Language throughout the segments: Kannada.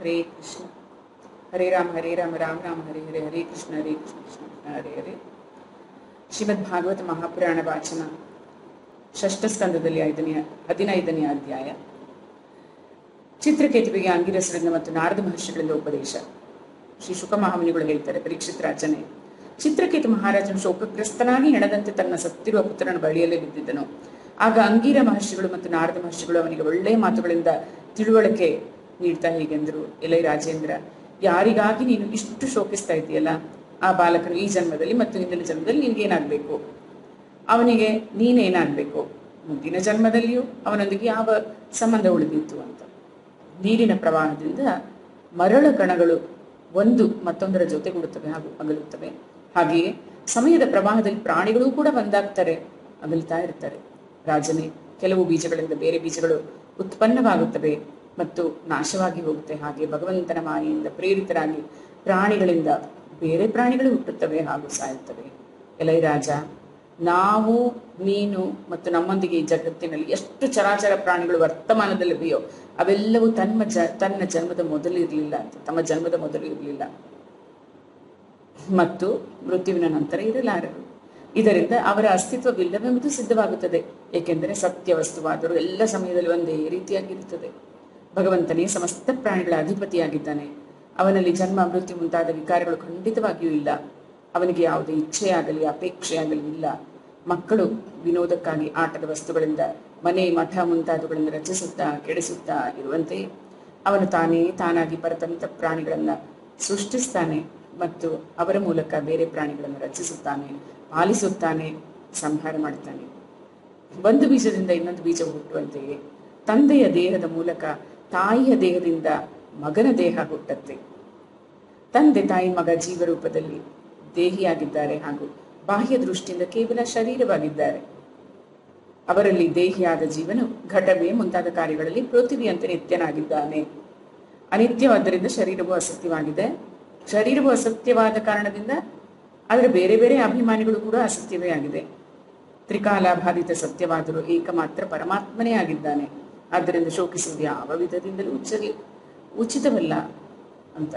ಹರೇ ಕೃಷ್ಣ ಹರೇ ರಾಮ ಹರೇ ರಾಮ ರಾಮ ರಾಮ ಹರೇ ಹರೇ ಹರೇ ಕೃಷ್ಣ ಹರೇ ಕೃಷ್ಣ ಕೃಷ್ಣ ಕೃಷ್ಣ ಹರೇ ಹರೇ ಶ್ರೀಮದ್ ಭಾಗವತ ಮಹಾಪುರಾಣ ವಾಚನ ಷಷ್ಠ ಸ್ಕಂದದಲ್ಲಿ ಐದನೆಯ ಹದಿನೈದನೆಯ ಅಧ್ಯಾಯ ಚಿತ್ರಕೇತುವಿಗೆ ಅಂಗಿರಸರಿಂದ ಮತ್ತು ನಾರದ ಮಹರ್ಷಿಗಳಿಂದ ಉಪದೇಶ ಶ್ರೀ ಶುಕ ಮಹಾಮುನಿಗಳು ಹೇಳ್ತಾರೆ ಪರೀಕ್ಷಿತ್ ರಾಜನೇ ಚಿತ್ರಕೇತು ಮಹಾರಾಜನು ಶೋಕಗ್ರಸ್ತನಾಗಿ ಹೆಣದಂತೆ ತನ್ನ ಸತ್ತಿರುವ ಪುತ್ರನ ಬಳಿಯಲ್ಲೇ ಬಿದ್ದಿದ್ದನು ಆಗ ಅಂಗೀರ ಮಹರ್ಷಿಗಳು ಮತ್ತು ನಾರದ ಮಹರ್ಷಿಗಳು ಅವನಿಗೆ ಒಳ್ಳೆಯ ಮಾತುಗಳಿಂದ ತಿಳುವಳಿಕೆ ನೀಡ್ತಾ ಹೀಗೆಂದರು ಎಲೈ ರಾಜೇಂದ್ರ ಯಾರಿಗಾಗಿ ನೀನು ಇಷ್ಟು ಶೋಕಿಸ್ತಾ ಇದೆಯಲ್ಲ ಆ ಬಾಲಕನು ಈ ಜನ್ಮದಲ್ಲಿ ಮತ್ತು ಹಿಂದಿನ ಜನ್ಮದಲ್ಲಿ ನಿನ್ಗೇನಾಗಬೇಕು ಅವನಿಗೆ ನೀನೇನಾಗಬೇಕು ಮುಂದಿನ ಜನ್ಮದಲ್ಲಿಯೂ ಅವನೊಂದಿಗೆ ಯಾವ ಸಂಬಂಧ ಉಳಿದಿತ್ತು ಅಂತ ನೀರಿನ ಪ್ರವಾಹದಿಂದ ಮರಳ ಕಣಗಳು ಒಂದು ಮತ್ತೊಂದರ ಜೊತೆಗೂಡುತ್ತವೆ ಹಾಗೂ ಅಗಲುತ್ತವೆ ಹಾಗೆಯೇ ಸಮಯದ ಪ್ರವಾಹದಲ್ಲಿ ಪ್ರಾಣಿಗಳು ಕೂಡ ಒಂದಾಗ್ತಾರೆ ಅಗಲ್ತಾ ಇರ್ತಾರೆ ರಾಜನೇ ಕೆಲವು ಬೀಜಗಳಿಂದ ಬೇರೆ ಬೀಜಗಳು ಉತ್ಪನ್ನವಾಗುತ್ತವೆ ಮತ್ತು ನಾಶವಾಗಿ ಹೋಗುತ್ತೆ ಹಾಗೆ ಭಗವಂತನ ಮಾಯೆಯಿಂದ ಪ್ರೇರಿತರಾಗಿ ಪ್ರಾಣಿಗಳಿಂದ ಬೇರೆ ಪ್ರಾಣಿಗಳು ಹುಟ್ಟುತ್ತವೆ ಹಾಗೂ ಸಾಯುತ್ತವೆ ಎಲೈ ರಾಜ ನಾವು ನೀನು ಮತ್ತು ನಮ್ಮೊಂದಿಗೆ ಈ ಜಗತ್ತಿನಲ್ಲಿ ಎಷ್ಟು ಚರಾಚರ ಪ್ರಾಣಿಗಳು ವರ್ತಮಾನದಲ್ಲಿವೆಯೋ ಅವೆಲ್ಲವೂ ತನ್ನ ಜ ತನ್ನ ಜನ್ಮದ ಮೊದಲು ಇರಲಿಲ್ಲ ಅಂತ ತಮ್ಮ ಜನ್ಮದ ಮೊದಲು ಇರಲಿಲ್ಲ ಮತ್ತು ಮೃತ್ಯುವಿನ ನಂತರ ಇರಲಾರರು ಇದರಿಂದ ಅವರ ಅಸ್ತಿತ್ವವಿಲ್ಲವೆಂಬುದು ಸಿದ್ಧವಾಗುತ್ತದೆ ಏಕೆಂದರೆ ಸತ್ಯ ವಸ್ತುವಾದರೂ ಎಲ್ಲ ಸಮಯದಲ್ಲಿ ಒಂದೇ ರೀತಿಯಾಗಿರುತ್ತದೆ ಭಗವಂತನೇ ಸಮಸ್ತ ಪ್ರಾಣಿಗಳ ಅಧಿಪತಿಯಾಗಿದ್ದಾನೆ ಅವನಲ್ಲಿ ಜನ್ಮ ಮೃತ್ಯು ಮುಂತಾದ ವಿಕಾರಗಳು ಖಂಡಿತವಾಗಿಯೂ ಇಲ್ಲ ಅವನಿಗೆ ಯಾವುದೇ ಇಚ್ಛೆಯಾಗಲಿ ಅಪೇಕ್ಷೆಯಾಗಲಿ ಇಲ್ಲ ಮಕ್ಕಳು ವಿನೋದಕ್ಕಾಗಿ ಆಟದ ವಸ್ತುಗಳಿಂದ ಮನೆ ಮಠ ಮುಂತಾದವುಗಳಿಂದ ರಚಿಸುತ್ತಾ ಕೆಡಿಸುತ್ತಾ ಇರುವಂತೆ ಅವನು ತಾನೇ ತಾನಾಗಿ ಪರತಂತ್ರ ಪ್ರಾಣಿಗಳನ್ನ ಸೃಷ್ಟಿಸ್ತಾನೆ ಮತ್ತು ಅವರ ಮೂಲಕ ಬೇರೆ ಪ್ರಾಣಿಗಳನ್ನು ರಚಿಸುತ್ತಾನೆ ಪಾಲಿಸುತ್ತಾನೆ ಸಂಹಾರ ಮಾಡ್ತಾನೆ ಒಂದು ಬೀಜದಿಂದ ಇನ್ನೊಂದು ಬೀಜ ಹುಟ್ಟುವಂತೆಯೇ ತಂದೆಯ ದೇಹದ ಮೂಲಕ ತಾಯಿಯ ದೇಹದಿಂದ ಮಗನ ದೇಹ ಹುಟ್ಟತ್ತೆ ತಂದೆ ತಾಯಿ ಮಗ ಜೀವರೂಪದಲ್ಲಿ ದೇಹಿಯಾಗಿದ್ದಾರೆ ಹಾಗೂ ಬಾಹ್ಯ ದೃಷ್ಟಿಯಿಂದ ಕೇವಲ ಶರೀರವಾಗಿದ್ದಾರೆ ಅವರಲ್ಲಿ ದೇಹಿಯಾದ ಜೀವನು ಘಟವೇ ಮುಂತಾದ ಕಾರ್ಯಗಳಲ್ಲಿ ಪೃಥ್ವಿಯಂತೆ ನಿತ್ಯನಾಗಿದ್ದಾನೆ ಅನಿತ್ಯವಾದ್ದರಿಂದ ಶರೀರವು ಅಸತ್ಯವಾಗಿದೆ ಶರೀರವು ಅಸತ್ಯವಾದ ಕಾರಣದಿಂದ ಅದರ ಬೇರೆ ಬೇರೆ ಅಭಿಮಾನಿಗಳು ಕೂಡ ಅಸತ್ಯವೇ ಆಗಿದೆ ತ್ರಿಕಾಲಾಭಾದಿತ ಸತ್ಯವಾದರೂ ಏಕಮಾತ್ರ ಪರಮಾತ್ಮನೇ ಆಗಿದ್ದಾನೆ ಆದ್ದರಿಂದ ಶೋಕಿಸುವುದು ಯಾವ ವಿಧದಿಂದಲೂ ಉಚ್ಚರಿ ಉಚಿತವಲ್ಲ ಅಂತ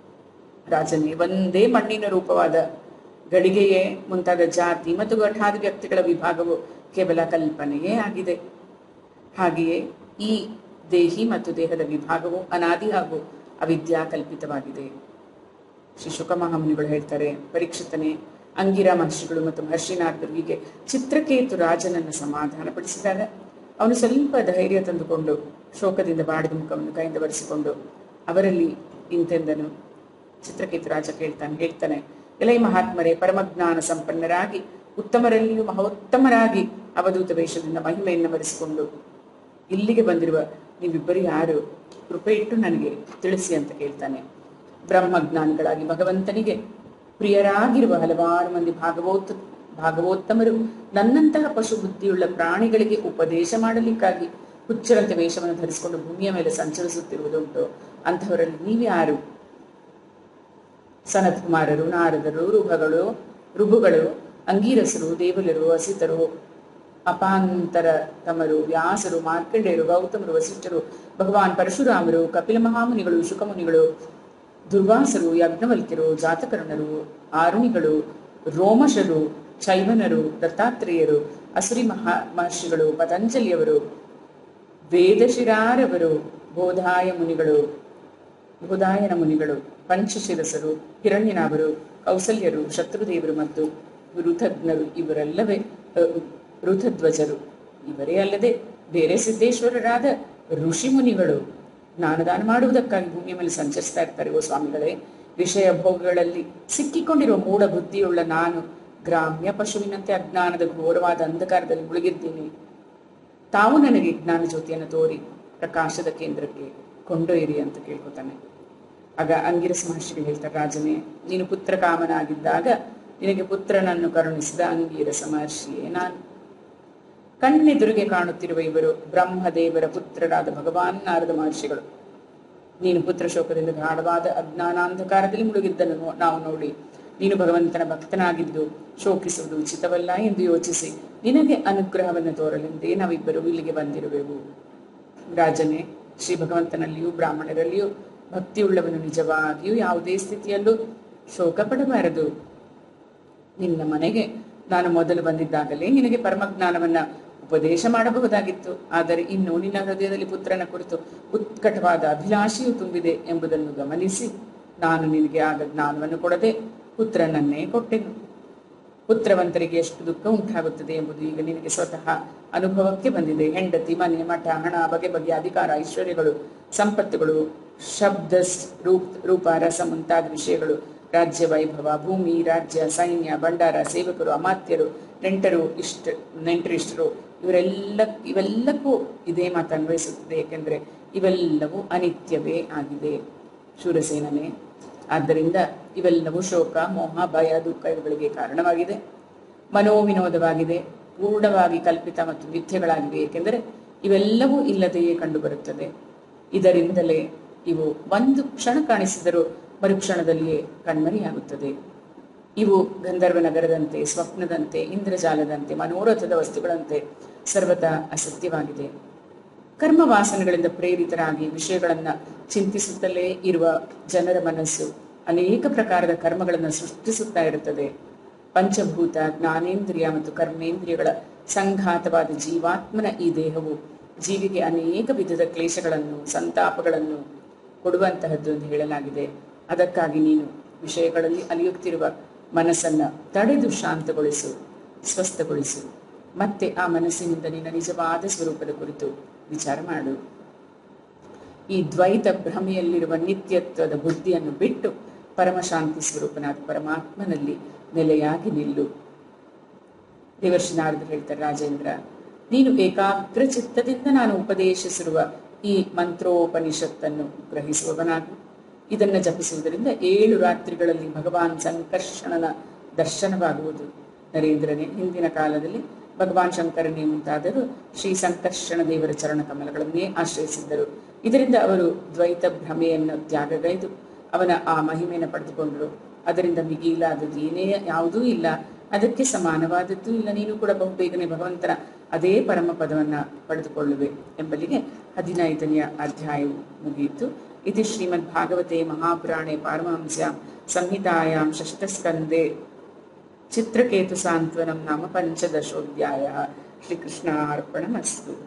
ರಾಜನೇ ಒಂದೇ ಮಣ್ಣಿನ ರೂಪವಾದ ಗಡಿಗೆಯೇ ಮುಂತಾದ ಜಾತಿ ಮತ್ತು ಘಟಾದಿ ವ್ಯಕ್ತಿಗಳ ವಿಭಾಗವು ಕೇವಲ ಕಲ್ಪನೆಯೇ ಆಗಿದೆ ಹಾಗೆಯೇ ಈ ದೇಹಿ ಮತ್ತು ದೇಹದ ವಿಭಾಗವು ಅನಾದಿ ಹಾಗೂ ಅವಿದ್ಯಾ ಕಲ್ಪಿತವಾಗಿದೆ ಶ್ರೀ ಶುಕಮಹಾಮುನಿಗಳು ಹೇಳ್ತಾರೆ ಪರೀಕ್ಷಿತನೇ ಅಂಗಿರ ಮಹರ್ಷಿಗಳು ಮತ್ತು ಮಹರ್ಷಿನಾಥರು ಹೀಗೆ ಚಿತ್ರಕೇತು ರಾಜನನ್ನು ಸಮಾಧಾನಪಡಿಸಿದಾಗ ಅವನು ಸ್ವಲ್ಪ ಧೈರ್ಯ ತಂದುಕೊಂಡು ಶೋಕದಿಂದ ಬಾಡಿದ ಮುಖವನ್ನು ಕೈಯಿಂದ ಬರೆಸಿಕೊಂಡು ಅವರಲ್ಲಿ ಇಂತೆಂದನು ಚಿತ್ರಕೇತು ರಾಜ ಕೇಳ್ತಾನೆ ಹೇಳ್ತಾನೆ ಎಲೈ ಮಹಾತ್ಮರೇ ಪರಮಜ್ಞಾನ ಸಂಪನ್ನರಾಗಿ ಉತ್ತಮರಲ್ಲಿಯೂ ಮಹೋತ್ತಮರಾಗಿ ಅವಧೂತ ವೇಷದಿಂದ ಮಹಿಮೆಯನ್ನು ವರಿಸಿಕೊಂಡು ಇಲ್ಲಿಗೆ ಬಂದಿರುವ ನೀವಿಬ್ಬರು ಯಾರು ಕೃಪೆ ಇಟ್ಟು ನನಗೆ ತಿಳಿಸಿ ಅಂತ ಕೇಳ್ತಾನೆ ಬ್ರಹ್ಮಜ್ಞಾನಿಗಳಾಗಿ ಭಗವಂತನಿಗೆ ಪ್ರಿಯರಾಗಿರುವ ಹಲವಾರು ಮಂದಿ ಭಾಗವೋತ್ ಭಾಗವೋತ್ತಮರು ನನ್ನಂತಹ ಪಶು ಬುದ್ಧಿಯುಳ್ಳ ಪ್ರಾಣಿಗಳಿಗೆ ಉಪದೇಶ ಮಾಡಲಿಕ್ಕಾಗಿ ಹುಚ್ಚರಂತೆ ವೇಷವನ್ನು ಧರಿಸಿಕೊಂಡು ಭೂಮಿಯ ಮೇಲೆ ಸಂಚರಿಸುತ್ತಿರುವುದುಂಟು ಅಂತಹವರಲ್ಲಿ ನೀವ್ಯಾರು ಸನತ್ ಕುಮಾರರು ನಾರದರು ರುಭಗಳು ರುಭುಗಳು ಅಂಗೀರಸರು ದೇವಲರು ಅಸಿತರು ಅಪಾಂತರ ತಮರು ವ್ಯಾಸರು ಮಾರ್ಕಂಡೇಯರು ಗೌತಮರು ವಸಿಷ್ಠರು ಭಗವಾನ್ ಪರಶುರಾಮರು ಕಪಿಲ ಮಹಾಮುನಿಗಳು ಶುಕಮುನಿಗಳು ದುರ್ವಾಸರು ಯಜ್ಞವಲ್ಕ್ಯರು ಜಾತಕರ್ಣರು ಆರುಣಿಗಳು ರೋಮಶರು ಚೈವನರು ದತ್ತಾತ್ರೇಯರು ಅಸುರಿ ಮಹಾ ಮಹರ್ಷಿಗಳು ಪತಂಜಲಿಯವರು ವೇದಶಿರಾರವರು ಬೋಧಾಯ ಮುನಿಗಳು ಬೋಧಾಯನ ಮುನಿಗಳು ಪಂಚಶಿರಸರು ಹಿರಣ್ಯನಾಭರು ಕೌಸಲ್ಯರು ಶತ್ರುದೇವರು ಮತ್ತು ಋತಜ್ಞರು ಇವರೆಲ್ಲವೇ ಋತಧ್ವಜರು ಇವರೇ ಅಲ್ಲದೆ ಬೇರೆ ಸಿದ್ದೇಶ್ವರರಾದ ಋಷಿ ಮುನಿಗಳು ಜ್ಞಾನದಾನ ಮಾಡುವುದಕ್ಕಾಗಿ ಭೂಮಿಯ ಮೇಲೆ ಸಂಚರಿಸ್ತಾ ಇರ್ತಾರೆ ಓ ಸ್ವಾಮಿಗಳೇ ವಿಷಯ ಭೋಗಗಳಲ್ಲಿ ಸಿಕ್ಕಿಕೊಂಡಿರುವ ಮೂಢ ಬುದ್ಧಿಯುಳ್ಳ ನಾನು ಗ್ರಾಮ್ಯ ಪಶುವಿನಂತೆ ಅಜ್ಞಾನದ ಘೋರವಾದ ಅಂಧಕಾರದಲ್ಲಿ ಮುಳುಗಿದ್ದೀನಿ ತಾವು ನನಗೆ ಜ್ಞಾನ ಜ್ಯೋತಿಯನ್ನು ತೋರಿ ಪ್ರಕಾಶದ ಕೇಂದ್ರಕ್ಕೆ ಕೊಂಡೊಯ್ಯಿರಿ ಅಂತ ಕೇಳ್ಕೊತಾನೆ ಆಗ ಅಂಗಿರಸ ಮಹರ್ಷಿಗಳು ಹೇಳ್ತಾರೆ ರಾಜನೇ ನೀನು ಪುತ್ರ ಕಾಮನಾಗಿದ್ದಾಗ ನಿನಗೆ ಪುತ್ರನನ್ನು ಕರುಣಿಸಿದ ಅಂಗೀರಸ ಮಹರ್ಷಿಯೇ ನಾನು ಕಣ್ಣೆದುರಿಗೆ ಕಾಣುತ್ತಿರುವ ಇವರು ಬ್ರಹ್ಮದೇವರ ಪುತ್ರರಾದ ಭಗವಾನ್ ನಾರದ ಮಹರ್ಷಿಗಳು ನೀನು ಪುತ್ರ ಶೋಕದಿಂದ ಗಾಢವಾದ ಅಜ್ಞಾನಾಂಧಕಾರದಲ್ಲಿ ಮುಳುಗಿದ್ದನ್ನು ನಾವು ನೋಡಿ ನೀನು ಭಗವಂತನ ಭಕ್ತನಾಗಿದ್ದು ಶೋಕಿಸುವುದು ಉಚಿತವಲ್ಲ ಎಂದು ಯೋಚಿಸಿ ನಿನಗೆ ಅನುಗ್ರಹವನ್ನು ತೋರಲೆಂದೇ ನಾವಿಬ್ಬರು ಇಲ್ಲಿಗೆ ಬಂದಿರುವೆವು ರಾಜನೇ ಶ್ರೀ ಭಗವಂತನಲ್ಲಿಯೂ ಬ್ರಾಹ್ಮಣರಲ್ಲಿಯೂ ಭಕ್ತಿಯುಳ್ಳವನು ನಿಜವಾಗಿಯೂ ಯಾವುದೇ ಸ್ಥಿತಿಯಲ್ಲೂ ಶೋಕ ಪಡಬಾರದು ನಿನ್ನ ಮನೆಗೆ ನಾನು ಮೊದಲು ಬಂದಿದ್ದಾಗಲೇ ನಿನಗೆ ಪರಮಜ್ಞಾನವನ್ನ ಉಪದೇಶ ಮಾಡಬಹುದಾಗಿತ್ತು ಆದರೆ ಇನ್ನು ನಿನ್ನ ಹೃದಯದಲ್ಲಿ ಪುತ್ರನ ಕುರಿತು ಉತ್ಕಟವಾದ ಅಭಿಲಾಷೆಯು ತುಂಬಿದೆ ಎಂಬುದನ್ನು ಗಮನಿಸಿ ನಾನು ನಿನಗೆ ಆಗ ಜ್ಞಾನವನ್ನು ಕೊಡದೆ ಪುತ್ರನನ್ನೇ ಕೊಟ್ಟೆನು ಪುತ್ರವಂತರಿಗೆ ಎಷ್ಟು ದುಃಖ ಉಂಟಾಗುತ್ತದೆ ಎಂಬುದು ಈಗ ನಿನಗೆ ಸ್ವತಃ ಅನುಭವಕ್ಕೆ ಬಂದಿದೆ ಹೆಂಡತಿ ಮನೆ ಮಠ ಹಣ ಬಗೆ ಬಗೆಯ ಅಧಿಕಾರ ಐಶ್ವರ್ಯಗಳು ಸಂಪತ್ತುಗಳು ಶಬ್ದ ರೂಪ ರೂಪ ರಸ ಮುಂತಾದ ವಿಷಯಗಳು ರಾಜ್ಯ ವೈಭವ ಭೂಮಿ ರಾಜ್ಯ ಸೈನ್ಯ ಭಂಡಾರ ಸೇವಕರು ಅಮಾತ್ಯರು ನೆಂಟರು ಇಷ್ಟ ನೆಂಟರಿಷ್ಟರು ಇವರೆಲ್ಲ ಇವೆಲ್ಲಕ್ಕೂ ಇದೇ ಮಾತು ಅನ್ವಯಿಸುತ್ತದೆ ಏಕೆಂದರೆ ಇವೆಲ್ಲವೂ ಅನಿತ್ಯವೇ ಆಗಿದೆ ಶೂರಸೇನನೇ ಆದ್ದರಿಂದ ಇವೆಲ್ಲವೂ ಶೋಕ ಮೋಹ ಭಯ ದುಃಖ ಇವುಗಳಿಗೆ ಕಾರಣವಾಗಿದೆ ಮನೋವಿನೋದವಾಗಿದೆ ಪೂರ್ಣವಾಗಿ ಕಲ್ಪಿತ ಮತ್ತು ಮಿಥ್ಯಗಳಾಗಿವೆ ಏಕೆಂದರೆ ಇವೆಲ್ಲವೂ ಇಲ್ಲದೆಯೇ ಕಂಡುಬರುತ್ತದೆ ಇದರಿಂದಲೇ ಇವು ಒಂದು ಕ್ಷಣ ಕಾಣಿಸಿದರೂ ಮರುಕ್ಷಣದಲ್ಲಿಯೇ ಕಣ್ಮರೆಯಾಗುತ್ತದೆ ಇವು ಗಂಧರ್ವ ನಗರದಂತೆ ಸ್ವಪ್ನದಂತೆ ಇಂದ್ರಜಾಲದಂತೆ ಮನೋರಥದ ವಸ್ತುಗಳಂತೆ ಸರ್ವತಾ ಅಸತ್ಯವಾಗಿದೆ ಕರ್ಮ ವಾಸನೆಗಳಿಂದ ಪ್ರೇರಿತರಾಗಿ ವಿಷಯಗಳನ್ನ ಚಿಂತಿಸುತ್ತಲೇ ಇರುವ ಜನರ ಮನಸ್ಸು ಅನೇಕ ಪ್ರಕಾರದ ಕರ್ಮಗಳನ್ನು ಸೃಷ್ಟಿಸುತ್ತಾ ಇರುತ್ತದೆ ಪಂಚಭೂತ ಜ್ಞಾನೇಂದ್ರಿಯ ಮತ್ತು ಕರ್ಮೇಂದ್ರಿಯಗಳ ಸಂಘಾತವಾದ ಜೀವಾತ್ಮನ ಈ ದೇಹವು ಜೀವಿಗೆ ಅನೇಕ ವಿಧದ ಕ್ಲೇಶಗಳನ್ನು ಸಂತಾಪಗಳನ್ನು ಕೊಡುವಂತಹದ್ದು ಎಂದು ಹೇಳಲಾಗಿದೆ ಅದಕ್ಕಾಗಿ ನೀನು ವಿಷಯಗಳಲ್ಲಿ ಅಲಿಯುತ್ತಿರುವ ಮನಸ್ಸನ್ನ ತಡೆದು ಶಾಂತಗೊಳಿಸು ಸ್ವಸ್ಥಗೊಳಿಸು ಮತ್ತೆ ಆ ಮನಸ್ಸಿನಿಂದ ನಿನ್ನ ನಿಜವಾದ ಸ್ವರೂಪದ ಕುರಿತು ವಿಚಾರ ಮಾಡು ಈ ದ್ವೈತ ಭ್ರಮೆಯಲ್ಲಿರುವ ನಿತ್ಯತ್ವದ ಬುದ್ಧಿಯನ್ನು ಬಿಟ್ಟು ಪರಮಶಾಂತಿ ಸ್ವರೂಪನಾದ ಪರಮಾತ್ಮನಲ್ಲಿ ನೆಲೆಯಾಗಿ ನಿಲ್ಲು ದೇವರ್ಷಿ ನಾರದರು ಹೇಳ್ತಾರೆ ರಾಜೇಂದ್ರ ನೀನು ಏಕಾಗ್ರ ಚಿತ್ತದಿಂದ ನಾನು ಉಪದೇಶಿಸಿರುವ ಈ ಮಂತ್ರೋಪನಿಷತ್ತನ್ನು ಗ್ರಹಿಸುವವನಾಗು ಇದನ್ನ ಜಪಿಸುವುದರಿಂದ ಏಳು ರಾತ್ರಿಗಳಲ್ಲಿ ಭಗವಾನ್ ಸಂಕರ್ಷಣನ ದರ್ಶನವಾಗುವುದು ನರೇಂದ್ರನೇ ಹಿಂದಿನ ಕಾಲದಲ್ಲಿ ಭಗವಾನ್ ಶಂಕರನೇ ಮುಂತಾದರು ಶ್ರೀ ಸಂಕರ್ಷಣ ದೇವರ ಚರಣ ಕಮಲಗಳನ್ನೇ ಆಶ್ರಯಿಸಿದ್ದರು ಇದರಿಂದ ಅವರು ದ್ವೈತ ಭ್ರಮೆಯನ್ನು ತ್ಯಾಗಗೈದು ಅವನ ಆ ಮಹಿಮೆಯನ್ನು ಪಡೆದುಕೊಂಡರು ಅದರಿಂದ ಮಿಗಿಲಾದದ್ದು ಏನೇ ಯಾವುದೂ ಇಲ್ಲ ಅದಕ್ಕೆ ಸಮಾನವಾದದ್ದು ಇಲ್ಲ ನೀನು ಕೂಡ ಬಹುಬೇಗನೆ ಭಗವಂತನ ಅದೇ ಪರಮ ಪದವನ್ನ ಪಡೆದುಕೊಳ್ಳುವೆ ಎಂಬಲ್ಲಿಗೆ ಹದಿನೈದನೆಯ ಅಧ್ಯಾಯವು ಮುಗಿಯಿತು ಇದು ಶ್ರೀಮದ್ ಭಾಗವತೆ ಮಹಾಪುರಾಣೆ ಪಾರಮಹಂಸ್ಯಾಂ ಸಂಹಿತಾಯಾಂ ಷಷ್ಠಸ್ಕಂದೆ ಚಿತ್ರಕೇತು ಸಾಂತ್ವನಂ ನಾಮ ಪಂಚದಶೋಧ್ಯಾಯ ಶ್ರೀಕೃಷ್ಣಾರ್ಪಣಮಸ್ತು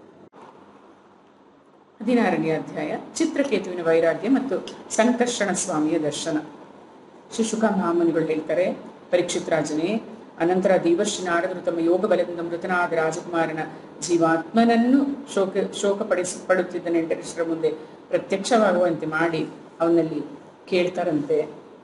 ಹದಿನಾರನೇ ಅಧ್ಯಾಯ ಚಿತ್ರಕೇತುವಿನ ವೈರಾಗ್ಯ ಮತ್ತು ಸಂಕರ್ಷಣ ಸ್ವಾಮಿಯ ದರ್ಶನ ಶಿಶುಕ ಮಹಾಮುನಿಗಳು ಹೇಳ್ತಾರೆ ಪರೀಕ್ಷಿತ್ ರಾಜನೇ ಅನಂತರ ದೇವರ್ಷಿ ನಾರದರು ತಮ್ಮ ಯೋಗ ಬಲದಿಂದ ಮೃತನಾದ ರಾಜಕುಮಾರನ ಜೀವಾತ್ಮನನ್ನು ಶೋಕ ಶೋಕ ಪಡಿಸಿ ಪಡುತ್ತಿದ್ದ ನೆಂಟರಿಷ್ಟರ ಮುಂದೆ ಪ್ರತ್ಯಕ್ಷವಾಗುವಂತೆ ಮಾಡಿ ಅವನಲ್ಲಿ ಕೇಳ್ತಾರಂತೆ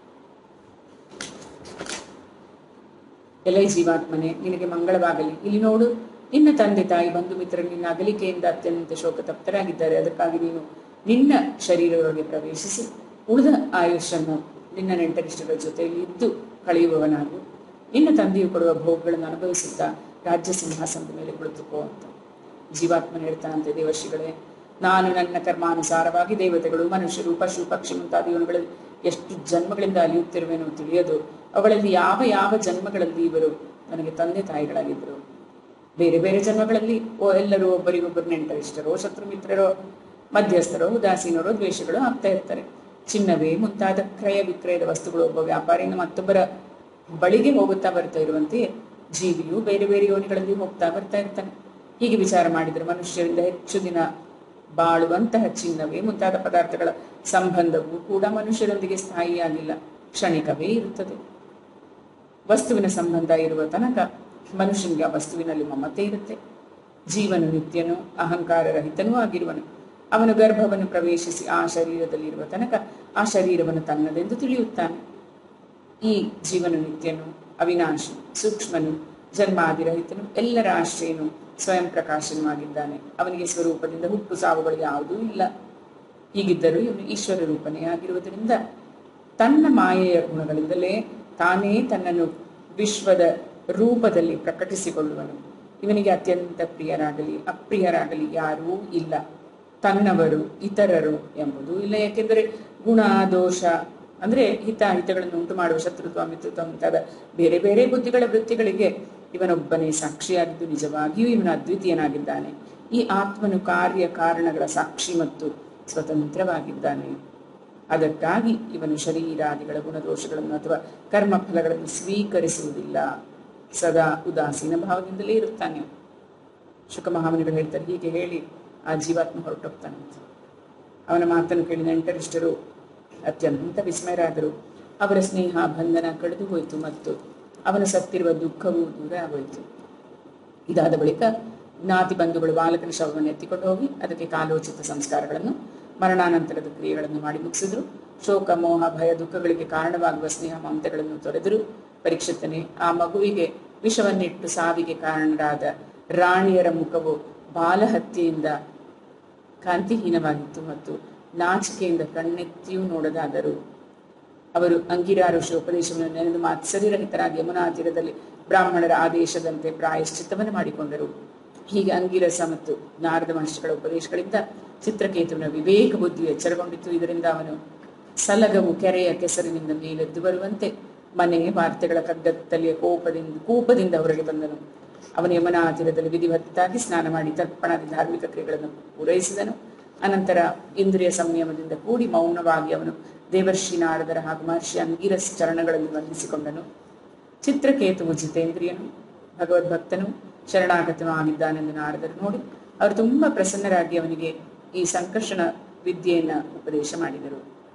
ಎಲೈ ಜೀವಾತ್ಮನೆ ನಿನಗೆ ಮಂಗಳವಾಗಲಿ ಇಲ್ಲಿ ನೋಡು ನಿನ್ನ ತಂದೆ ತಾಯಿ ಬಂಧು ಮಿತ್ರರು ನಿನ್ನ ಅಗಲಿಕೆಯಿಂದ ಅತ್ಯಂತ ಶೋಕ ತಪ್ತರಾಗಿದ್ದಾರೆ ಅದಕ್ಕಾಗಿ ನೀನು ನಿನ್ನ ಶರೀರದೊಳಗೆ ಪ್ರವೇಶಿಸಿ ಉಳಿದ ಆಯುಷನ್ನು ನಿನ್ನ ನೆಂಟರಿಷ್ಟರ ಜೊತೆಯಲ್ಲಿ ಇದ್ದು ಕಳೆಯುವವನಾಗು ನಿನ್ನ ತಂದೆಯು ಕೊಡುವ ಭೋಗಗಳನ್ನು ಅನುಭವಿಸುತ್ತಾ ರಾಜ್ಯ ಸಿಂಹಾಸನದ ಮೇಲೆ ಕುಳಿತುಕೋ ಅಂತ ಜೀವಾತ್ಮನ ಹೇಳ್ತಾನಂತೆ ದೇವರ್ಷಿಗಳೇ ನಾನು ನನ್ನ ಕರ್ಮಾನುಸಾರವಾಗಿ ದೇವತೆಗಳು ಮನುಷ್ಯರು ಪಶು ಪಕ್ಷಿ ಮುಂತಾದ ಇವನುಗಳಲ್ಲಿ ಎಷ್ಟು ಜನ್ಮಗಳಿಂದ ಅಲಿಯುತ್ತಿರುವೆನೋ ತಿಳಿಯದು ಅವುಗಳಲ್ಲಿ ಯಾವ ಯಾವ ಜನ್ಮಗಳಲ್ಲಿ ಇವರು ನನಗೆ ತಂದೆ ತಾಯಿಗಳಾಗಿದ್ದರು ಬೇರೆ ಬೇರೆ ಜನ್ಮಗಳಲ್ಲಿ ಓ ಎಲ್ಲರೂ ಒಬ್ಬರಿಗೊಬ್ಬರು ನೆಂಟರಿಷ್ಟರೋ ಶತ್ರು ಮಿತ್ರರೋ ಮಧ್ಯಸ್ಥರೋ ಉದಾಸೀನರೋ ದ್ವೇಷಗಳು ಆಗ್ತಾ ಇರ್ತಾರೆ ಚಿನ್ನವೇ ಮುಂತಾದ ಕ್ರಯ ವಿಕ್ರಯದ ವಸ್ತುಗಳು ಒಬ್ಬ ವ್ಯಾಪಾರಿಯಿಂದ ಮತ್ತೊಬ್ಬರ ಬಳಿಗೆ ಹೋಗುತ್ತಾ ಬರ್ತಾ ಇರುವಂತೆಯೇ ಜೀವಿಯು ಬೇರೆ ಬೇರೆ ಯೋನಿಗಳಲ್ಲಿ ಹೋಗ್ತಾ ಬರ್ತಾ ಇರ್ತಾನೆ ಹೀಗೆ ವಿಚಾರ ಮಾಡಿದರೆ ಮನುಷ್ಯರಿಂದ ಹೆಚ್ಚು ದಿನ ಬಾಳುವಂತಹ ಚಿನ್ನವೇ ಮುಂತಾದ ಪದಾರ್ಥಗಳ ಸಂಬಂಧವು ಕೂಡ ಮನುಷ್ಯರೊಂದಿಗೆ ಸ್ಥಾಯಿಯಾಗಿಲ್ಲ ಕ್ಷಣಿಕವೇ ಇರುತ್ತದೆ ವಸ್ತುವಿನ ಸಂಬಂಧ ಇರುವ ತನಕ ಮನುಷ್ಯನಿಗೆ ಆ ವಸ್ತುವಿನಲ್ಲಿ ಮಮತೆ ಇರುತ್ತೆ ಜೀವನು ನಿತ್ಯನು ಅಹಂಕಾರ ರಹಿತನೂ ಆಗಿರುವನು ಅವನು ಗರ್ಭವನ್ನು ಪ್ರವೇಶಿಸಿ ಆ ಶರೀರದಲ್ಲಿರುವ ತನಕ ಆ ಶರೀರವನ್ನು ತನ್ನದೆಂದು ತಿಳಿಯುತ್ತಾನೆ ಈ ಜೀವನು ನಿತ್ಯನು ಅವಿನಾಶಿ ಸೂಕ್ಷ್ಮನು ಜನ್ಮಾದಿರಹಿತನು ಎಲ್ಲರ ಆಶ್ರಯನು ಸ್ವಯಂ ಪ್ರಕಾಶನೂ ಆಗಿದ್ದಾನೆ ಅವನಿಗೆ ಸ್ವರೂಪದಿಂದ ಹುಟ್ಟು ಸಾವುಗಳು ಯಾವುದೂ ಇಲ್ಲ ಹೀಗಿದ್ದರೂ ಇವನು ಈಶ್ವರ ರೂಪನೇ ಆಗಿರುವುದರಿಂದ ತನ್ನ ಮಾಯೆಯ ಗುಣಗಳಿಂದಲೇ ತಾನೇ ತನ್ನನ್ನು ವಿಶ್ವದ ರೂಪದಲ್ಲಿ ಪ್ರಕಟಿಸಿಕೊಳ್ಳುವನು ಇವನಿಗೆ ಅತ್ಯಂತ ಪ್ರಿಯರಾಗಲಿ ಅಪ್ರಿಯರಾಗಲಿ ಯಾರೂ ಇಲ್ಲ ತನ್ನವರು ಇತರರು ಎಂಬುದು ಇಲ್ಲ ಯಾಕೆಂದರೆ ಗುಣ ದೋಷ ಅಂದ್ರೆ ಹಿತ ಹಿತಗಳನ್ನು ಉಂಟು ಮಾಡುವ ಶತ್ರುತ್ವ ಮಿತ್ರತ್ವ ಮುಂತಾದ ಬೇರೆ ಬೇರೆ ಬುದ್ಧಿಗಳ ವೃತ್ತಿಗಳಿಗೆ ಇವನೊಬ್ಬನೇ ಸಾಕ್ಷಿಯಾಗಿದ್ದು ನಿಜವಾಗಿಯೂ ಇವನು ಅದ್ವಿತೀಯನಾಗಿದ್ದಾನೆ ಈ ಆತ್ಮನು ಕಾರ್ಯ ಕಾರಣಗಳ ಸಾಕ್ಷಿ ಮತ್ತು ಸ್ವತಂತ್ರವಾಗಿದ್ದಾನೆ ಅದಕ್ಕಾಗಿ ಇವನು ಶರೀರಾದಿಗಳ ಗುಣದೋಷಗಳನ್ನು ಅಥವಾ ಕರ್ಮ ಫಲಗಳನ್ನು ಸ್ವೀಕರಿಸುವುದಿಲ್ಲ ಸದಾ ಉದಾಸೀನ ಭಾವದಿಂದಲೇ ಇರುತ್ತಾನೆ ಶುಕ ಮಹಾಮನಿಗಳು ಹೇಳ್ತಾರೆ ಹೀಗೆ ಹೇಳಿ ಆ ಜೀವಾತ್ಮ ಹೊರಟೋಗ್ತಾನಂತೆ ಅವನ ಮಾತನ್ನು ಕೇಳಿ ನೆಂಟರಿಷ್ಟರು ಅತ್ಯಂತ ವಿಸ್ಮಯರಾದರು ಅವರ ಸ್ನೇಹ ಬಂಧನ ಕಳೆದು ಹೋಯಿತು ಮತ್ತು ಅವನ ಸತ್ತಿರುವ ದುಃಖವೂ ದೂರ ಆಗೋಯಿತು ಇದಾದ ಬಳಿಕ ಜ್ಞಾತಿ ಬಂಧುಗಳು ಬಾಲಕನ ಶವವನ್ನು ಎತ್ತಿಕೊಂಡು ಹೋಗಿ ಅದಕ್ಕೆ ಕಾಲೋಚಿತ ಸಂಸ್ಕಾರಗಳನ್ನು ಮರಣಾನಂತರದ ಕ್ರಿಯೆಗಳನ್ನು ಮಾಡಿ ಮುಗಿಸಿದ್ರು ಶೋಕ ಮೋಹ ಭಯ ದುಃಖಗಳಿಗೆ ಕಾರಣವಾಗುವ ಸ್ನೇಹ ಮಮತೆಗಳನ್ನು ತೊರೆದರು ಪರೀಕ್ಷಿತನೆ ಆ ಮಗುವಿಗೆ ವಿಷವನ್ನಿಟ್ಟು ಸಾವಿಗೆ ಕಾರಣರಾದ ರಾಣಿಯರ ಮುಖವು ಬಾಲಹತ್ಯೆಯಿಂದ ಕಾಂತಿಹೀನವಾಗಿತ್ತು ಮತ್ತು ನಾಚಿಕೆಯಿಂದ ಕಣ್ಣೆತ್ತಿಯೂ ನೋಡದಾದರು ಅವರು ಅಂಗಿರಾ ಋಷಿ ಉಪದೇಶವನ್ನು ನೆನೆದು ಮಾತ್ಸರ್ಯರಹಿತರಾಗಿ ಯಮುನಾ ತೀರದಲ್ಲಿ ಬ್ರಾಹ್ಮಣರ ಆದೇಶದಂತೆ ಪ್ರಾಯಶ್ಚಿತ್ತವನ್ನು ಮಾಡಿಕೊಂಡರು ಹೀಗೆ ಅಂಗಿರಸ ಮತ್ತು ನಾರದ ಮಹರ್ಷಿಗಳ ಉಪದೇಶಗಳಿಂದ ಚಿತ್ರಕೇತುವಿನ ವಿವೇಕ ಬುದ್ಧಿ ಎಚ್ಚರಗೊಂಡಿತ್ತು ಇದರಿಂದ ಅವನು ಸಲಗವು ಕೆರೆಯ ಕೆಸರಿನಿಂದ ಮೇಲೆದ್ದು ಬರುವಂತೆ ಮನೆ ವಾರ್ತೆಗಳ ಕಗ್ಗತ್ತಲೆಯ ಕೋಪದಿಂದ ಕೂಪದಿಂದ ಹೊರಗೆ ಬಂದನು ಅವನು ಯಮುನಾ ತೀರದಲ್ಲಿ ವಿಧಿವತ್ತಾಗಿ ಸ್ನಾನ ಮಾಡಿ ತರ್ಪಣಾದಿ ಧಾರ್ಮಿಕ ಕ್ರಿಯೆಗಳನ್ನು ಪೂರೈಸಿದನು ಅನಂತರ ಇಂದ್ರಿಯ ಸಂಯಮದಿಂದ ಕೂಡಿ ಮೌನವಾಗಿ ಅವನು ದೇವರ್ಷಿ ನಾರದರ ಹಾಗೂ ಮಹರ್ಷಿ ಅಂಗಿರಸ್ ಚರಣಗಳಲ್ಲಿ ವಂದಿಸಿಕೊಂಡನು ಚಿತ್ರಕೇತುವು ಜಿತೇಂದ್ರಿಯನು ಭಗವದ್ಭಕ್ತನು ಶರಣಾಗತನೂ ಆಗಿದ್ದಾನೆಂದು ನಾರದರು ನೋಡಿ ಅವರು ತುಂಬಾ ಪ್ರಸನ್ನರಾಗಿ ಅವನಿಗೆ ಈ ಸಂಕರ್ಷಣ ವಿದ್ಯೆಯನ್ನ ಉಪದೇಶ ಮಾಡಿದರು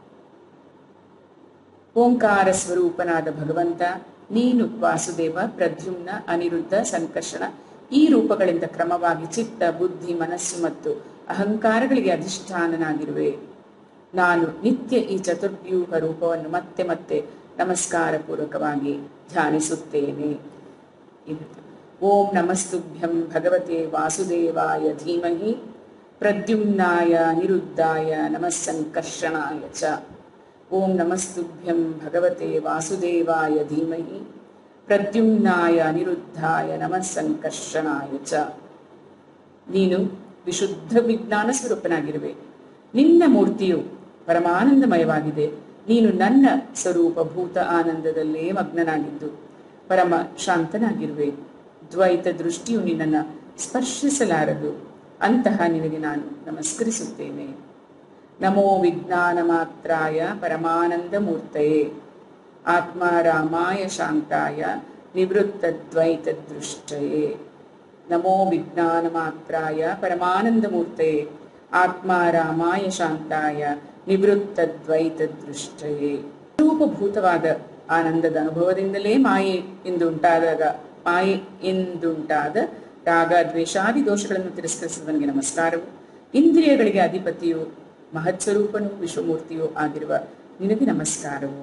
ಓಂಕಾರ ಸ್ವರೂಪನಾದ ಭಗವಂತ ನೀನು ವಾಸುದೇವ ಪ್ರದ್ಯುಮ್ನ ಅನಿರುದ್ಧ ಸಂಕರ್ಷಣ ಈ ರೂಪಗಳಿಂದ ಕ್ರಮವಾಗಿ ಚಿತ್ತ ಬುದ್ಧಿ ಮನಸ್ಸು ಮತ್ತು ಅಹಂಕಾರಗಳಿಗೆ ಅಧಿಷ್ಠಾನನಾಗಿರುವೆ ನಾನು ನಿತ್ಯ ಈ ಚತುರ್ವ್ಯೂಹ ರೂಪವನ್ನು ಮತ್ತೆ ಮತ್ತೆ ನಮಸ್ಕಾರ ಪೂರ್ವಕವಾಗಿ ಧ್ಯಾನಿಸುತ್ತೇನೆ ಇದು ಓಂ ನಮಸ್ತುಭ್ಯಂ ಭಗವತೆ ವಾಸುದೇವಾಯ ಧೀಮಹಿ ಪ್ರದ್ಯುಮ್ನಾಯ ಅನಿರುದ್ಧಾಯ ನಮಃ ಸಂಕರ್ಷಣಾಯ ಚ ಓಂ ನಮಸ್ತುಭ್ಯಂ ಭಗವತೆ ವಾಸುದೇವಾಯ ಧೀಮಹಿ ಪ್ರದ್ಯುಮ್ನಾಯ ಅನಿರುದ್ಧಾಯ ನಮಃ ಸಂಕರ್ಷಣಾಯ ಚ ನೀನು ವಿಶುದ್ಧ ವಿಜ್ಞಾನ ಸ್ವರೂಪನಾಗಿರುವೆ ನಿನ್ನ ಮೂರ್ತಿಯು ಪರಮಾನಂದಮಯವಾಗಿದೆ ನೀನು ನನ್ನ ಸ್ವರೂಪ ಭೂತ ಆನಂದದಲ್ಲೇ ಮಗ್ನನಾಗಿದ್ದು ಪರಮ ಶಾಂತನಾಗಿರುವೆ ದ್ವೈತ ದೃಷ್ಟಿಯು ನಿನ್ನನ್ನು ಸ್ಪರ್ಶಿಸಲಾರದು ಅಂತಹ ನಿನಗೆ ನಾನು ನಮಸ್ಕರಿಸುತ್ತೇನೆ ನಮೋ ವಿಜ್ಞಾನ ಮಾತ್ರಾಯ ಪರಮಾನಂದ ಮೂರ್ತಯೇ ಆತ್ಮಾರಾಮಾಯ ಶಾಂತಾಯ ನಿವೃತ್ತ ದ್ವೈತ ದೃಷ್ಟಯೇ ನಮೋ ವಿಜ್ಞಾನ ಮಾತ್ರಾಯ ಪರಮಾನಂದ ಮೂರ್ತಯೇ ಆತ್ಮಾರಾಮಾಯ ಶಾಂತಾಯ ನಿವೃತ್ತ ದ್ವೈತ ದೃಷ್ಟಯೇ ರೂಪಭೂತವಾದ ಆನಂದದ ಅನುಭವದಿಂದಲೇ ಮಾಯೆ ಎಂದುಂಟಾದಾಗ ಮಾಯೆ ಎಂದುಂಟಾದ ರಾಗ ದ್ವೇಷಾದಿ ದೋಷಗಳನ್ನು ತಿರಸ್ಕರಿಸುವವನಿಗೆ ನಮಸ್ಕಾರವು ಇಂದ್ರಿಯಗಳಿಗೆ ಅಧಿಪತಿಯು ಮಹತ್ಸ್ವರೂಪನು ವಿಶ್ವಮೂರ್ತಿಯೂ ಆಗಿರುವ ನಿನಗೆ ನಮಸ್ಕಾರವು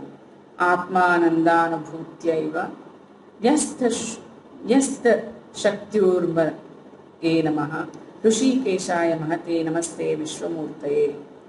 ಆತ್ಮಾನಂದಾನುಭೂತ್ಯೈವ ನ್ಯಸ್ತ ಶ್- ನ್ಯಸ್ತ ಶಕ್ತ್ಯೂರ್ಮ ಏ ನಮಃ ಋಷಿಕೇಶಾಯ ಮಹತೆ ನಮಸ್ತೆ ವಿಶ್ವಮೂರ್ತಯೇ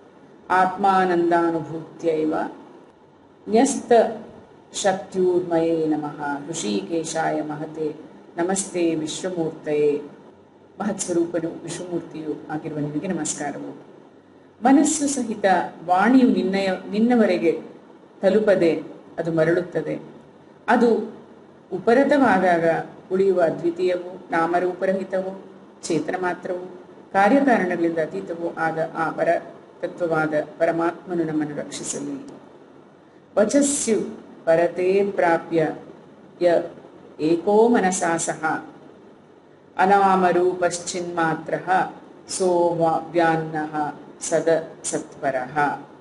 ಆತ್ಮಾನಂದಾನುಭೂತ್ಯೈವ ನ್ಯಸ್ತ ಶಕ್ತ್ಯೂರ್ಮಯೇ ನಮಃ ಋಷಿಕೇಶಾಯ ಮಹತೆ ನಮಸ್ತೆ ವಿಶ್ವಮೂರ್ತಯೇ ಮಹತ್ಸ್ವರೂಪನು ವಿಶ್ವಮೂರ್ತಿಯು ಆಗಿರುವ ನಿನಗೆ ನಮಸ್ಕಾರವು ಮನಸ್ಸು ಸಹಿತ ವಾಣಿಯು ನಿನ್ನಯ ನಿನ್ನವರೆಗೆ ತಲುಪದೆ ಅದು ಮರಳುತ್ತದೆ ಅದು ಉಪರತವಾದಾಗ ಉಳಿಯುವ ಅದ್ವಿತೀಯವೂ ನಾಮರೂಪರಹಿತವೂ ಚೇತನ ಮಾತ್ರವೂ ಕಾರ್ಯಕಾರಣಗಳಿಂದ ಅತೀತವೂ ಆದ ಆ ಪರ ತತ್ವವಾದ ಪರಮಾತ್ಮನು ನಮ್ಮನ್ನು ರಕ್ಷಿಸಲಿ ವಚಸ್ಸು ಪರತೆ ಪ್ರಾಪ್ಯ ಯ ಏಕೋ ಮನಸಾ ಸಹ ಅನಾಮರೂಪಶ್ಚಿನ್ಮಾತ್ರ ಸೋವ್ಯಾನ್ನ ಸದ ಸತ್ಪರಃ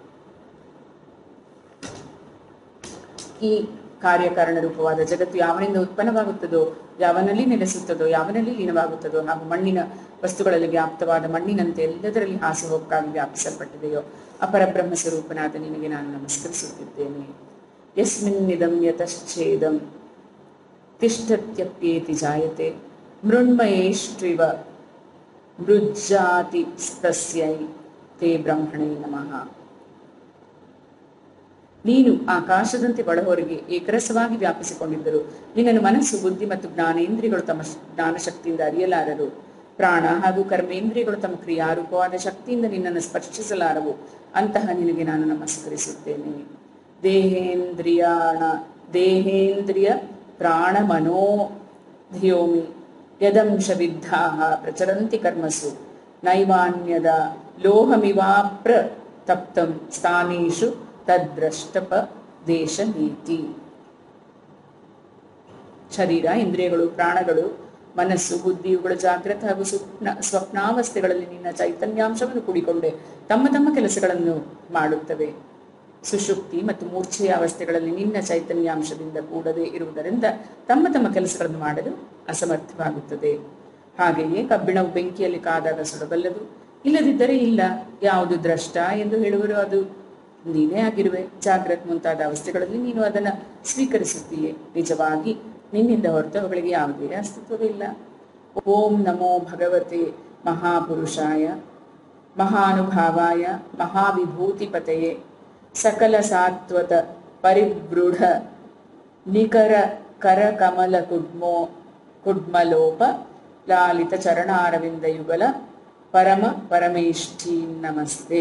ಈ ಕಾರ್ಯಕಾರಣ ರೂಪವಾದ ಜಗತ್ತು ಯಾವನಿಂದ ಉತ್ಪನ್ನವಾಗುತ್ತದೋ ಯಾವನಲ್ಲಿ ನೆಲೆಸುತ್ತದೋ ಯಾವನಲ್ಲಿ ಲೀನವಾಗುತ್ತದೋ ಹಾಗೂ ಮಣ್ಣಿನ ವಸ್ತುಗಳಲ್ಲಿ ವ್ಯಾಪ್ತವಾದ ಮಣ್ಣಿನಂತೆ ಎಲ್ಲದರಲ್ಲಿ ಹಾಸುಹೊಕ್ಕಾಗಿ ವ್ಯಾಪಿಸಲ್ಪಟ್ಟಿದೆಯೋ ಅಪರಬ್ರಹ್ಮ ಸ್ವರೂಪನಾದ ನಿನಗೆ ನಾನು ನಮಸ್ಕರಿಸುತ್ತಿದ್ದೇನೆ ಯಸ್ಮಿನ್ನಿದಂ ಯತಶ್ಚೇದಂ ತಿಷ್ಠತ್ಯಪ್ಯೇತಿ ಜಾಯತೆ ಮೃಣ್ಮಯೇಷ್ಟ್ವಿವ ಮೃಜ್ಜಾತಿ ತಸ್ಯೈ ತೇ ಬ್ರಹ್ಮಣೇ ನಮಃ ನೀನು ಆಕಾಶದಂತೆ ಒಳಹೊರಗೆ ಏಕರಸವಾಗಿ ವ್ಯಾಪಿಸಿಕೊಂಡಿದ್ದರು ನಿನ್ನನ್ನು ಮನಸ್ಸು ಬುದ್ಧಿ ಮತ್ತು ಜ್ಞಾನೇಂದ್ರಿಯಗಳು ತಮ್ಮ ಶ- ಜ್ಞಾನಶಕ್ತಿಯಿಂದ ಅರಿಯಲಾರರು ಪ್ರಾಣ ಹಾಗೂ ಕರ್ಮೇಂದ್ರಿಯಗಳು ತಮ್ಮ ಕ್ರಿಯಾರೂಪವಾದ ಶಕ್ತಿಯಿಂದ ನಿನ್ನನ್ನು ಸ್ಪರ್ಶಿಸಲಾರವು ಅಂತಹ ನಿನಗೆ ನಾನು ನಮಸ್ಕರಿಸುತ್ತೇನೆ ದೇಹೇಂದ್ರಿಯಾಣ ದೇಹೇಂದ್ರಿಯ ಪ್ರಾಣ ಮನೋಧಿಯೋಮಿ ಯದಂಶ ವಿದ್ಧಾಹ ಪ್ರಚರಂತಿ ಕರ್ಮಸು ನೈವಾನ್ಯದ ಲೋಹಮಿವಾಪ್ರ ತಪ್ತಂ ಸ್ಥಾನೇಶು ತದ್ರಷ್ಟಪ ದೇಶ ನೀತಿ ಶರೀರ ಇಂದ್ರಿಯಗಳು ಪ್ರಾಣಗಳು ಮನಸ್ಸು ಬುದ್ಧಿ ಇವುಗಳ ಜಾಗೃತ ಹಾಗೂ ಸ್ವಪ್ನ ಸ್ವಪ್ನಾವಸ್ಥೆಗಳಲ್ಲಿ ನಿನ್ನ ಚೈತನ್ಯಾಂಶವನ್ನು ಕೂಡಿಕೊಂಡೆ ತಮ್ಮ ತಮ್ಮ ಕೆಲಸಗಳನ್ನು ಮಾಡುತ್ತವೆ ಸುಷುಪ್ತಿ ಮತ್ತು ಮೂರ್ಛೆಯ ಅವಸ್ಥೆಗಳಲ್ಲಿ ನಿನ್ನ ಚೈತನ್ಯಾಂಶದಿಂದ ಕೂಡದೇ ಇರುವುದರಿಂದ ತಮ್ಮ ತಮ್ಮ ಕೆಲಸಗಳನ್ನು ಮಾಡಲು ಅಸಮರ್ಥವಾಗುತ್ತದೆ ಹಾಗೆಯೇ ಕಬ್ಬಿಣವು ಬೆಂಕಿಯಲ್ಲಿ ಕಾದಾಗ ಸುಡಬಲ್ಲದು ಇಲ್ಲದಿದ್ದರೆ ಇಲ್ಲ ಯಾವುದು ದ್ರಷ್ಟ ಎಂದು ಹೇಳುವರು ಅದು ನೀನೇ ಆಗಿರುವೆ ಜಾಗ್ರತ್ ಮುಂತಾದ ಅವಸ್ಥೆಗಳಲ್ಲಿ ನೀನು ಅದನ್ನ ಸ್ವೀಕರಿಸುತ್ತೀಯೆ ನಿಜವಾಗಿ ನಿನ್ನಿಂದ ಹೊರತು ಅವುಗಳಿಗೆ ಯಾವುದೇ ಅಸ್ತಿತ್ವವಿಲ್ಲ ಓಂ ನಮೋ ಭಗವತೆ ಮಹಾಪುರುಷಾಯ ಮಹಾನುಭಾವಾಯ ಮಹಾವಿಭೂತಿಪತೆಯೇ ಸಕಲ ಸಾತ್ವತ ಪರಿವೃಢ ನಿಕರ ಕರ ಕಮಲ ಕುಡ್ಮೋ ಕುಡ್ಮಲೋಪ ಲಾಲಿತ ಚರಣಾರವಿಂದ ಯುಗಲ ಪರಮ ಪರಮೇಷ್ಠಿ ನಮಸ್ತೆ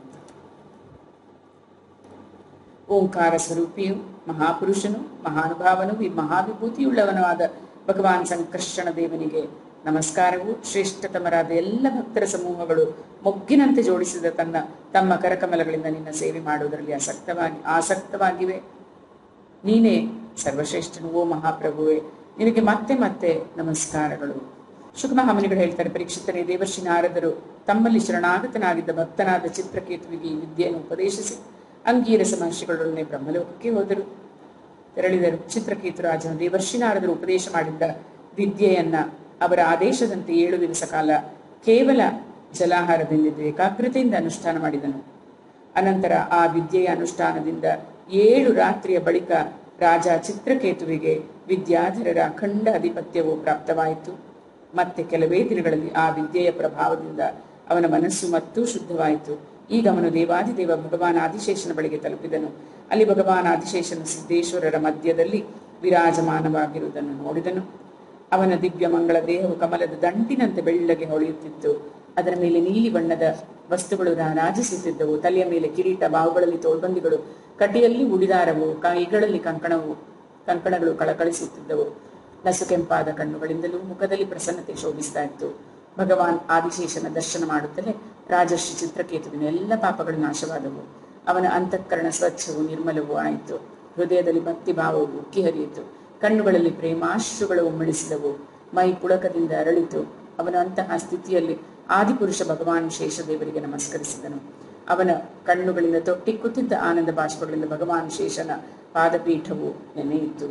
ಓಂಕಾರ ಸ್ವರೂಪಿಯು ಮಹಾಪುರುಷನು ಮಹಾನುಭಾವನು ವಿ ಮಹಾವಿಭೂತಿಯುಳ್ಳವನೂ ಆದ ಭಗವಾನ್ ಸಂಕರ್ಷಣ ದೇವನಿಗೆ ನಮಸ್ಕಾರವು ಶ್ರೇಷ್ಠತಮರಾದ ಎಲ್ಲ ಭಕ್ತರ ಸಮೂಹಗಳು ಮೊಗ್ಗಿನಂತೆ ಜೋಡಿಸಿದ ತನ್ನ ತಮ್ಮ ಕರಕಮಲಗಳಿಂದ ನಿನ್ನ ಸೇವೆ ಮಾಡುವುದರಲ್ಲಿ ಆಸಕ್ತವಾಗಿ ಆಸಕ್ತವಾಗಿವೆ ನೀನೇ ಸರ್ವಶ್ರೇಷ್ಠನು ಓ ಮಹಾಪ್ರಭುವೆ ನಿನಗೆ ಮತ್ತೆ ಮತ್ತೆ ನಮಸ್ಕಾರಗಳು ಶುಕಮಹಾಮುನಿಗಳು ಹೇಳ್ತಾರೆ ಪರೀಕ್ಷಿತನೇ ದೇವರ್ಷಿ ನಾರದರು ತಮ್ಮಲ್ಲಿ ಶರಣಾಗತನಾಗಿದ್ದ ಭಕ್ತನಾದ ಚಿತ್ರಕೇತುವಿಗೆ ಈ ವಿದ್ಯೆಯನ್ನು ಉಪದೇಶಿಸಿ ಅಂಗೀರಸ ಮಹರ್ಷಿಗಳೊಡನೆ ಬ್ರಹ್ಮಲೋಕಕ್ಕೆ ಹೋದರು ತೆರಳಿದರು ಚಿತ್ರಕೇತು ರಾಜನು ದೇವರ್ಷಿ ನಾರದರು ಉಪದೇಶ ಮಾಡಿದ್ದ ವಿದ್ಯೆಯನ್ನ ಅವರ ಆದೇಶದಂತೆ ಏಳು ದಿವಸ ಕಾಲ ಕೇವಲ ಜಲಾಹಾರದಿಂದ ಏಕಾಗ್ರತೆಯಿಂದ ಅನುಷ್ಠಾನ ಮಾಡಿದನು ಅನಂತರ ಆ ವಿದ್ಯೆಯ ಅನುಷ್ಠಾನದಿಂದ ಏಳು ರಾತ್ರಿಯ ಬಳಿಕ ರಾಜ ಚಿತ್ರಕೇತುವಿಗೆ ವಿದ್ಯಾಧರರ ಅಖಂಡ ಅಧಿಪತ್ಯವು ಪ್ರಾಪ್ತವಾಯಿತು ಮತ್ತೆ ಕೆಲವೇ ದಿನಗಳಲ್ಲಿ ಆ ವಿದ್ಯೆಯ ಪ್ರಭಾವದಿಂದ ಅವನ ಮನಸ್ಸು ಮತ್ತೂ ಶುದ್ಧವಾಯಿತು ಈಗ ಅವನು ದೇವಾದಿದೇವ ಭಗವಾನ್ ಆದಿಶೇಷನ ಬಳಿಗೆ ತಲುಪಿದನು ಅಲ್ಲಿ ಭಗವಾನ್ ಆದಿಶೇಷನ ಸಿದ್ದೇಶ್ವರರ ಮಧ್ಯದಲ್ಲಿ ವಿರಾಜಮಾನವಾಗಿರುವುದನ್ನು ನೋಡಿದನು ಅವನ ದಿವ್ಯ ಮಂಗಳ ದೇಹವು ಕಮಲದ ದಂಟಿನಂತೆ ಬೆಳ್ಳಗೆ ಹೊಳೆಯುತ್ತಿತ್ತು ಅದರ ಮೇಲೆ ನೀಲಿ ಬಣ್ಣದ ವಸ್ತುಗಳು ರಾಜಿಸುತ್ತಿದ್ದವು ತಲೆಯ ಮೇಲೆ ಕಿರೀಟ ಬಾವುಗಳಲ್ಲಿ ತೋಳ್ಬಂದಿಗಳು ಕಟಿಯಲ್ಲಿ ಉಡಿದಾರವು ಕೈಗಳಲ್ಲಿ ಕಂಕಣವು ಕಂಕಣಗಳು ಕಳಕಳಿಸುತ್ತಿದ್ದವು ನಸು ಕೆಂಪಾದ ಕಣ್ಣುಗಳಿಂದಲೂ ಮುಖದಲ್ಲಿ ಪ್ರಸನ್ನತೆ ಶೋಭಿಸ್ತಾ ಇತ್ತು ಭಗವಾನ್ ಆದಿಶೇಷನ ದರ್ಶನ ಮಾಡುತ್ತಲೇ ರಾಜರ್ಷಿ ಚಿತ್ರಕೇತುವಿನ ಎಲ್ಲ ಪಾಪಗಳು ನಾಶವಾದವು ಅವನ ಅಂತಃಕರಣ ಸ್ವಚ್ಛವು ನಿರ್ಮಲವೂ ಆಯಿತು ಹೃದಯದಲ್ಲಿ ಭಕ್ತಿ ಭಾವವು ಉಕ್ಕಿ ಹರಿಯಿತು ಕಣ್ಣುಗಳಲ್ಲಿ ಪ್ರೇಮಾಶ್ರುಗಳು ಉಮ್ಮಳಿಸಿದವು ಮೈ ಪುಳಕದಿಂದ ಅರಳಿತು ಅವನ ಅಂತಹ ಸ್ಥಿತಿಯಲ್ಲಿ ಆದಿಪುರುಷ ಭಗವಾನ್ ಶೇಷದೇವರಿಗೆ ನಮಸ್ಕರಿಸಿದನು ಅವನ ಕಣ್ಣುಗಳಿಂದ ತೊಟ್ಟಿಕ್ಕುತ್ತಿದ್ದ ಆನಂದ ಬಾಷ್ಪಗಳಿಂದ ಭಗವಾನ್ ಶೇಷನ ಪಾದಪೀಠವು ನೆನೆಯಿತು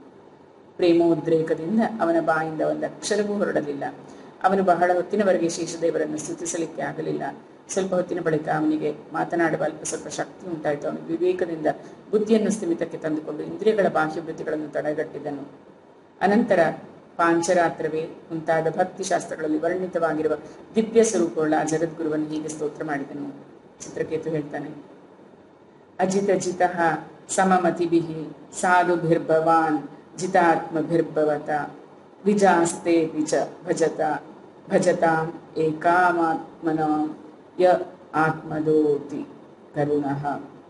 ಪ್ರೇಮೋದ್ರೇಕದಿಂದ ಅವನ ಬಾಯಿಂದ ಒಂದು ಅಕ್ಷರವೂ ಹೊರಡಲಿಲ್ಲ ಅವನು ಬಹಳ ಹೊತ್ತಿನವರೆಗೆ ಶೇಷದೇವರನ್ನು ಸ್ತುತಿಸಲಿಕ್ಕೆ ಆಗಲಿಲ್ಲ ಸ್ವಲ್ಪ ಹೊತ್ತಿನ ಬಳಿಕ ಅವನಿಗೆ ಮಾತನಾಡುವ ಅಲ್ಪ ಸ್ವಲ್ಪ ಶಕ್ತಿ ಉಂಟಾಯಿತು ಅವನು ವಿವೇಕದಿಂದ ಬುದ್ಧಿಯನ್ನು ಸ್ಥಿಮಿತಕ್ಕೆ ತಂದುಕೊಂಡು ಇಂದ್ರಿಯಗಳ ಬಾಹ್ಯವೃತ್ತಿಗಳನ್ನು ತಡೆಗಟ್ಟಿದನು ಅನಂತರ ಪಾಂಚರಾತ್ರವೇ ಮುಂತಾದ ಭಕ್ತಿ ಶಾಸ್ತ್ರಗಳಲ್ಲಿ ವರ್ಣಿತವಾಗಿರುವ ದಿವ್ಯ ಸ್ವರೂಪವುಳ್ಳ ಆ ಜಗದ್ಗುರುವನ್ನು ಹೀಗೆ ಸ್ತೋತ್ರ ಮಾಡಿದನು ಚಿತ್ರಕೇತು ಹೇಳ್ತಾನೆ ಅಜಿತ ಜಿತ ಸಮಮತಿಭಿ ಸಾಧುಭಿರ್ಭವಾನ್ ಜಿತಾತ್ಮಭಿರ್ಭವತ ವಿಜಾಸ್ತೆ ವಿಚ ಭಜತ ಭಜತಾಂ ಏಕಾಮಾತ್ಮನ ಯ ಆತ್ಮದೋತಿ ಕರುಣಃ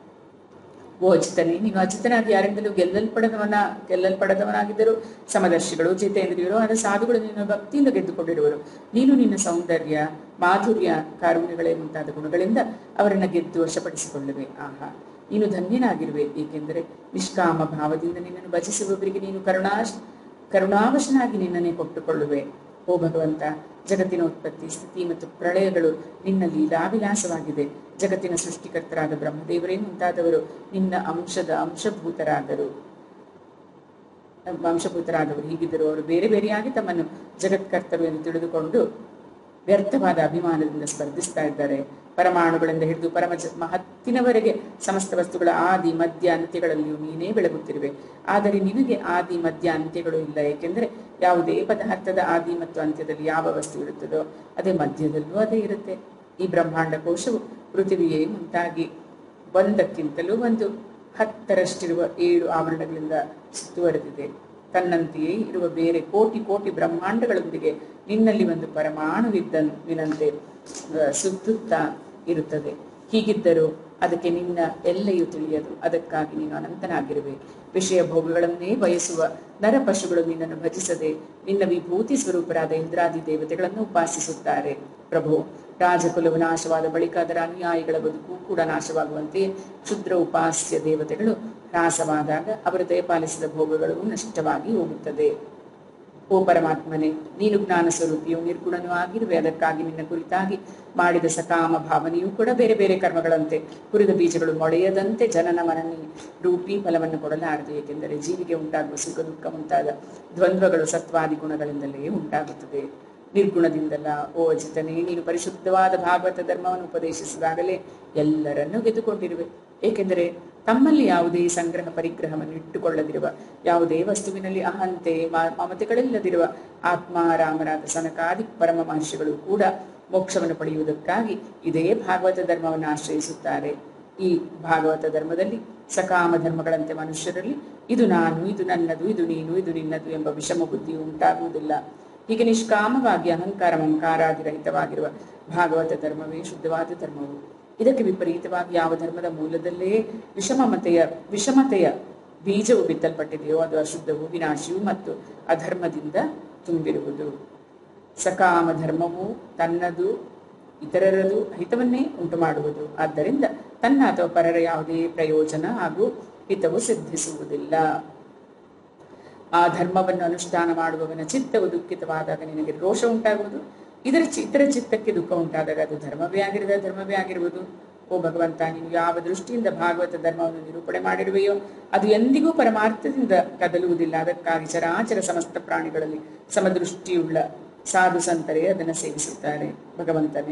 ಓ ಅಜಿತನೇ ನೀನು ಅಜಿತನಾಗಿ ಯಾರಿಂದಲೂ ಗೆಲ್ಲಲ್ಪಡದವನ ಗೆಲ್ಲಲ್ಪಡದವನಾಗಿದ್ದರು ಸಮದರ್ಶಿಗಳು ಜಿತೇಂದ್ರಿಯರು ಆದ ಸಾಧುಗಳು ನಿನ್ನ ಭಕ್ತಿಯಿಂದ ಗೆದ್ದುಕೊಂಡಿರುವರು ನೀನು ನಿನ್ನ ಸೌಂದರ್ಯ ಮಾಧುರ್ಯ ಕಾರುಣ್ಯಗಳೇ ಮುಂತಾದ ಗುಣಗಳಿಂದ ಅವರನ್ನ ಗೆದ್ದು ವಶಪಡಿಸಿಕೊಳ್ಳುವೆ ಆಹಾ ನೀನು ಧನ್ಯನಾಗಿರುವೆ ಏಕೆಂದರೆ ನಿಷ್ಕಾಮ ಭಾವದಿಂದ ನಿನ್ನನ್ನು ಭಜಿಸುವವರಿಗೆ ನೀನು ಕರುಣಾಶ್ ಕರುಣಾವಶನಾಗಿ ನಿನ್ನನ್ನೇ ಕೊಟ್ಟುಕೊಳ್ಳುವೆ ಓ ಭಗವಂತ ಜಗತ್ತಿನ ಉತ್ಪತ್ತಿ ಸ್ಥಿತಿ ಮತ್ತು ಪ್ರಳಯಗಳು ನಿನ್ನ ಲೀಲಾವಿಲಾಸವಾಗಿದೆ ಜಗತ್ತಿನ ಸೃಷ್ಟಿಕರ್ತರಾದ ಬ್ರಹ್ಮದೇವರೇ ಮುಂತಾದವರು ನಿನ್ನ ಅಂಶದ ಅಂಶಭೂತರಾದರು ವಂಶಭೂತರಾದವರು ಹೀಗಿದ್ದರು ಅವರು ಬೇರೆ ಬೇರೆಯಾಗಿ ತಮ್ಮನ್ನು ಜಗತ್ಕರ್ತರು ಎಂದು ತಿಳಿದುಕೊಂಡು ವ್ಯರ್ಥವಾದ ಅಭಿಮಾನದಿಂದ ಸ್ಪರ್ಧಿಸ್ತಾ ಇದ್ದಾರೆ ಪರಮಾಣುಗಳಿಂದ ಹಿಡಿದು ಪರಮ ಜ- ಮಹತ್ತಿನವರೆಗೆ ಸಮಸ್ತ ವಸ್ತುಗಳ ಆದಿ ಮಧ್ಯ ಅಂತ್ಯಗಳಲ್ಲಿಯೂ ನೀನೇ ಬೆಳಗುತ್ತಿರುವೆ ಆದರೆ ನಿನಗೆ ಆದಿ ಮಧ್ಯ ಅಂತ್ಯಗಳು ಇಲ್ಲ ಏಕೆಂದರೆ ಯಾವುದೇ ಪದಾರ್ಥದ ಆದಿ ಮತ್ತು ಅಂತ್ಯದಲ್ಲಿ ಯಾವ ವಸ್ತು ಇರುತ್ತದೋ ಅದೇ ಮಧ್ಯದಲ್ಲೂ ಅದೇ ಇರುತ್ತೆ ಈ ಬ್ರಹ್ಮಾಂಡ ಕೋಶವು ಪೃಥಿವಿಯೇ ಮುಂತಾಗಿ ಒಂದಕ್ಕಿಂತಲೂ ಒಂದು ಹತ್ತರಷ್ಟಿರುವ ಏಳು ಆವರಣಗಳಿಂದ ಸುತ್ತುವರೆದಿದೆ ತನ್ನಂತೆಯೇ ಇರುವ ಬೇರೆ ಕೋಟಿ ಕೋಟಿ ಬ್ರಹ್ಮಾಂಡಗಳೊಂದಿಗೆ ನಿನ್ನಲ್ಲಿ ಒಂದು ಪರಮಾಣುವಿದ್ದಂತೆ ಸುತ್ತುತ್ತಾ ಇರುತ್ತದೆ ಹೀಗಿದ್ದರೂ ಅದಕ್ಕೆ ನಿನ್ನ ಎಲ್ಲೆಯೂ ತಿಳಿಯದು ಅದಕ್ಕಾಗಿ ನೀನು ಅನಂತನಾಗಿರುವೆ ವಿಷಯ ಭೋಗಗಳನ್ನೇ ಬಯಸುವ ನರ ಪಶುಗಳು ನಿನ್ನನ್ನು ಭಜಿಸದೆ ನಿನ್ನ ವಿಭೂತಿ ಸ್ವರೂಪರಾದ ಇಂದ್ರಾದಿ ದೇವತೆಗಳನ್ನು ಉಪಾಸಿಸುತ್ತಾರೆ ಪ್ರಭು ರಾಜಕುಲವು ನಾಶವಾದ ಬಳಿಕ ಅದರ ಅನುಯಾಯಿಗಳ ಬದುಕು ಕೂಡ ನಾಶವಾಗುವಂತೆಯೇ ಕ್ಷುದ್ರ ಉಪಾಸ್ಯ ದೇವತೆಗಳು ಹ್ರಾಸವಾದಾಗ ಅವರು ದಯಪಾಲಿಸಿದ ಭೋಗಗಳು ನಷ್ಟವಾಗಿ ಹೋಗುತ್ತದೆ ಓ ಪರಮಾತ್ಮನೇ ನೀನು ಜ್ಞಾನ ಸ್ವರೂಪಿಯು ನಿರ್ಗುಣನೂ ಆಗಿರುವೆ ಅದಕ್ಕಾಗಿ ನಿನ್ನ ಕುರಿತಾಗಿ ಮಾಡಿದ ಸಕಾಮ ಭಾವನೆಯೂ ಕೂಡ ಬೇರೆ ಬೇರೆ ಕರ್ಮಗಳಂತೆ ಹುರಿದ ಬೀಜಗಳು ಮೊಳೆಯದಂತೆ ಜನನ ಮನನಿ ರೂಪಿ ಫಲವನ್ನು ಕೊಡಲಾರದು ಏಕೆಂದರೆ ಜೀವಿಗೆ ಉಂಟಾಗುವ ಸುಖ ದುಃಖ ಮುಂತಾದ ದ್ವಂದ್ವಗಳು ಸತ್ವಾದಿ ಗುಣಗಳಿಂದಲೇ ಉಂಟಾಗುತ್ತದೆ ನಿರ್ಗುಣದಿಂದಲ್ಲ ಓ ಅಜಿತನೇ ನೀನು ಪರಿಶುದ್ಧವಾದ ಭಾಗವತ ಧರ್ಮವನ್ನು ಉಪದೇಶಿಸಿದಾಗಲೇ ಎಲ್ಲರನ್ನೂ ಗೆದ್ದುಕೊಂಡಿರುವೆ ಏಕೆಂದರೆ ತಮ್ಮಲ್ಲಿ ಯಾವುದೇ ಸಂಗ್ರಹ ಪರಿಗ್ರಹವನ್ನು ಇಟ್ಟುಕೊಳ್ಳದಿರುವ ಯಾವುದೇ ವಸ್ತುವಿನಲ್ಲಿ ಅಹಂತೆ ಮ- ಮಮತೆಗಳಿಲ್ಲದಿರುವ ಆತ್ಮಾರಾಮರಾದ ಸನಕಾದಿ ಪರಮ ಮಹರ್ಷಿಗಳು ಕೂಡ ಮೋಕ್ಷವನ್ನು ಪಡೆಯುವುದಕ್ಕಾಗಿ ಇದೇ ಭಾಗವತ ಧರ್ಮವನ್ನು ಆಶ್ರಯಿಸುತ್ತಾರೆ ಈ ಭಾಗವತ ಧರ್ಮದಲ್ಲಿ ಸಕಾಮ ಧರ್ಮಗಳಂತೆ ಮನುಷ್ಯರಲ್ಲಿ ಇದು ನಾನು ಇದು ನನ್ನದು ಇದು ನೀನು ಇದು ನಿನ್ನದು ಎಂಬ ವಿಷಮ ಬುದ್ಧಿಯು ಉಂಟಾಗುವುದಿಲ್ಲ ಹೀಗೆ ನಿಷ್ಕಾಮವಾಗಿ ಅಹಂಕಾರ ಮಮಕಾರಾದಿರಹಿತವಾಗಿರುವ ಭಾಗವತ ಧರ್ಮವೇ ಶುದ್ಧವಾದ ಧರ್ಮವು ಇದಕ್ಕೆ ವಿಪರೀತವಾಗಿ ಯಾವ ಧರ್ಮದ ಮೂಲದಲ್ಲೇ ವಿಷಮಮತೆಯ ವಿಷಮತೆಯ ಬೀಜವು ಬಿತ್ತಲ್ಪಟ್ಟಿದೆಯೋ ಅದು ಅಶುದ್ಧವು ವಿನಾಶಿಯು ಮತ್ತು ಅಧರ್ಮದಿಂದ ತುಂಬಿರುವುದು ಸಕಾಮ ಧರ್ಮವು ತನ್ನದು ಇತರರದು ಹಿತವನ್ನೇ ಉಂಟು ಮಾಡುವುದು ಆದ್ದರಿಂದ ತನ್ನ ಅಥವಾ ಪರರ ಯಾವುದೇ ಪ್ರಯೋಜನ ಹಾಗೂ ಹಿತವು ಸಿದ್ಧಿಸುವುದಿಲ್ಲ ಆ ಧರ್ಮವನ್ನು ಅನುಷ್ಠಾನ ಮಾಡುವವನ ಚಿತ್ತವು ದುಃಖಿತವಾದಾಗ ನಿನಗೆ ರೋಷ ಉಂಟಾಗುವುದು ಇದರ ಚಿ- ಇತರ ಚಿತ್ತಕ್ಕೆ ದುಃಖ ಉಂಟಾದಾಗ ಅದು ಧರ್ಮವೇ ಆಗಿರದ ಧರ್ಮವೇ ಆಗಿರುವುದು ಓ ಭಗವಂತ ನೀನು ಯಾವ ದೃಷ್ಟಿಯಿಂದ ಭಾಗವತ ಧರ್ಮವನ್ನು ನಿರೂಪಣೆ ಮಾಡಿರುವೆಯೋ ಅದು ಎಂದಿಗೂ ಪರಮಾರ್ಥದಿಂದ ಕದಲುವುದಿಲ್ಲ ಅದಕ್ಕಾಗಿ ಚರಾಚರ ಸಮಸ್ತ ಪ್ರಾಣಿಗಳಲ್ಲಿ ಸಮದೃಷ್ಟಿಯುಳ್ಳ ಸಾಧು ಸಂತರೇ ಅದನ್ನು ಸೇವಿಸುತ್ತಾರೆ ಭಗವಂತನೇ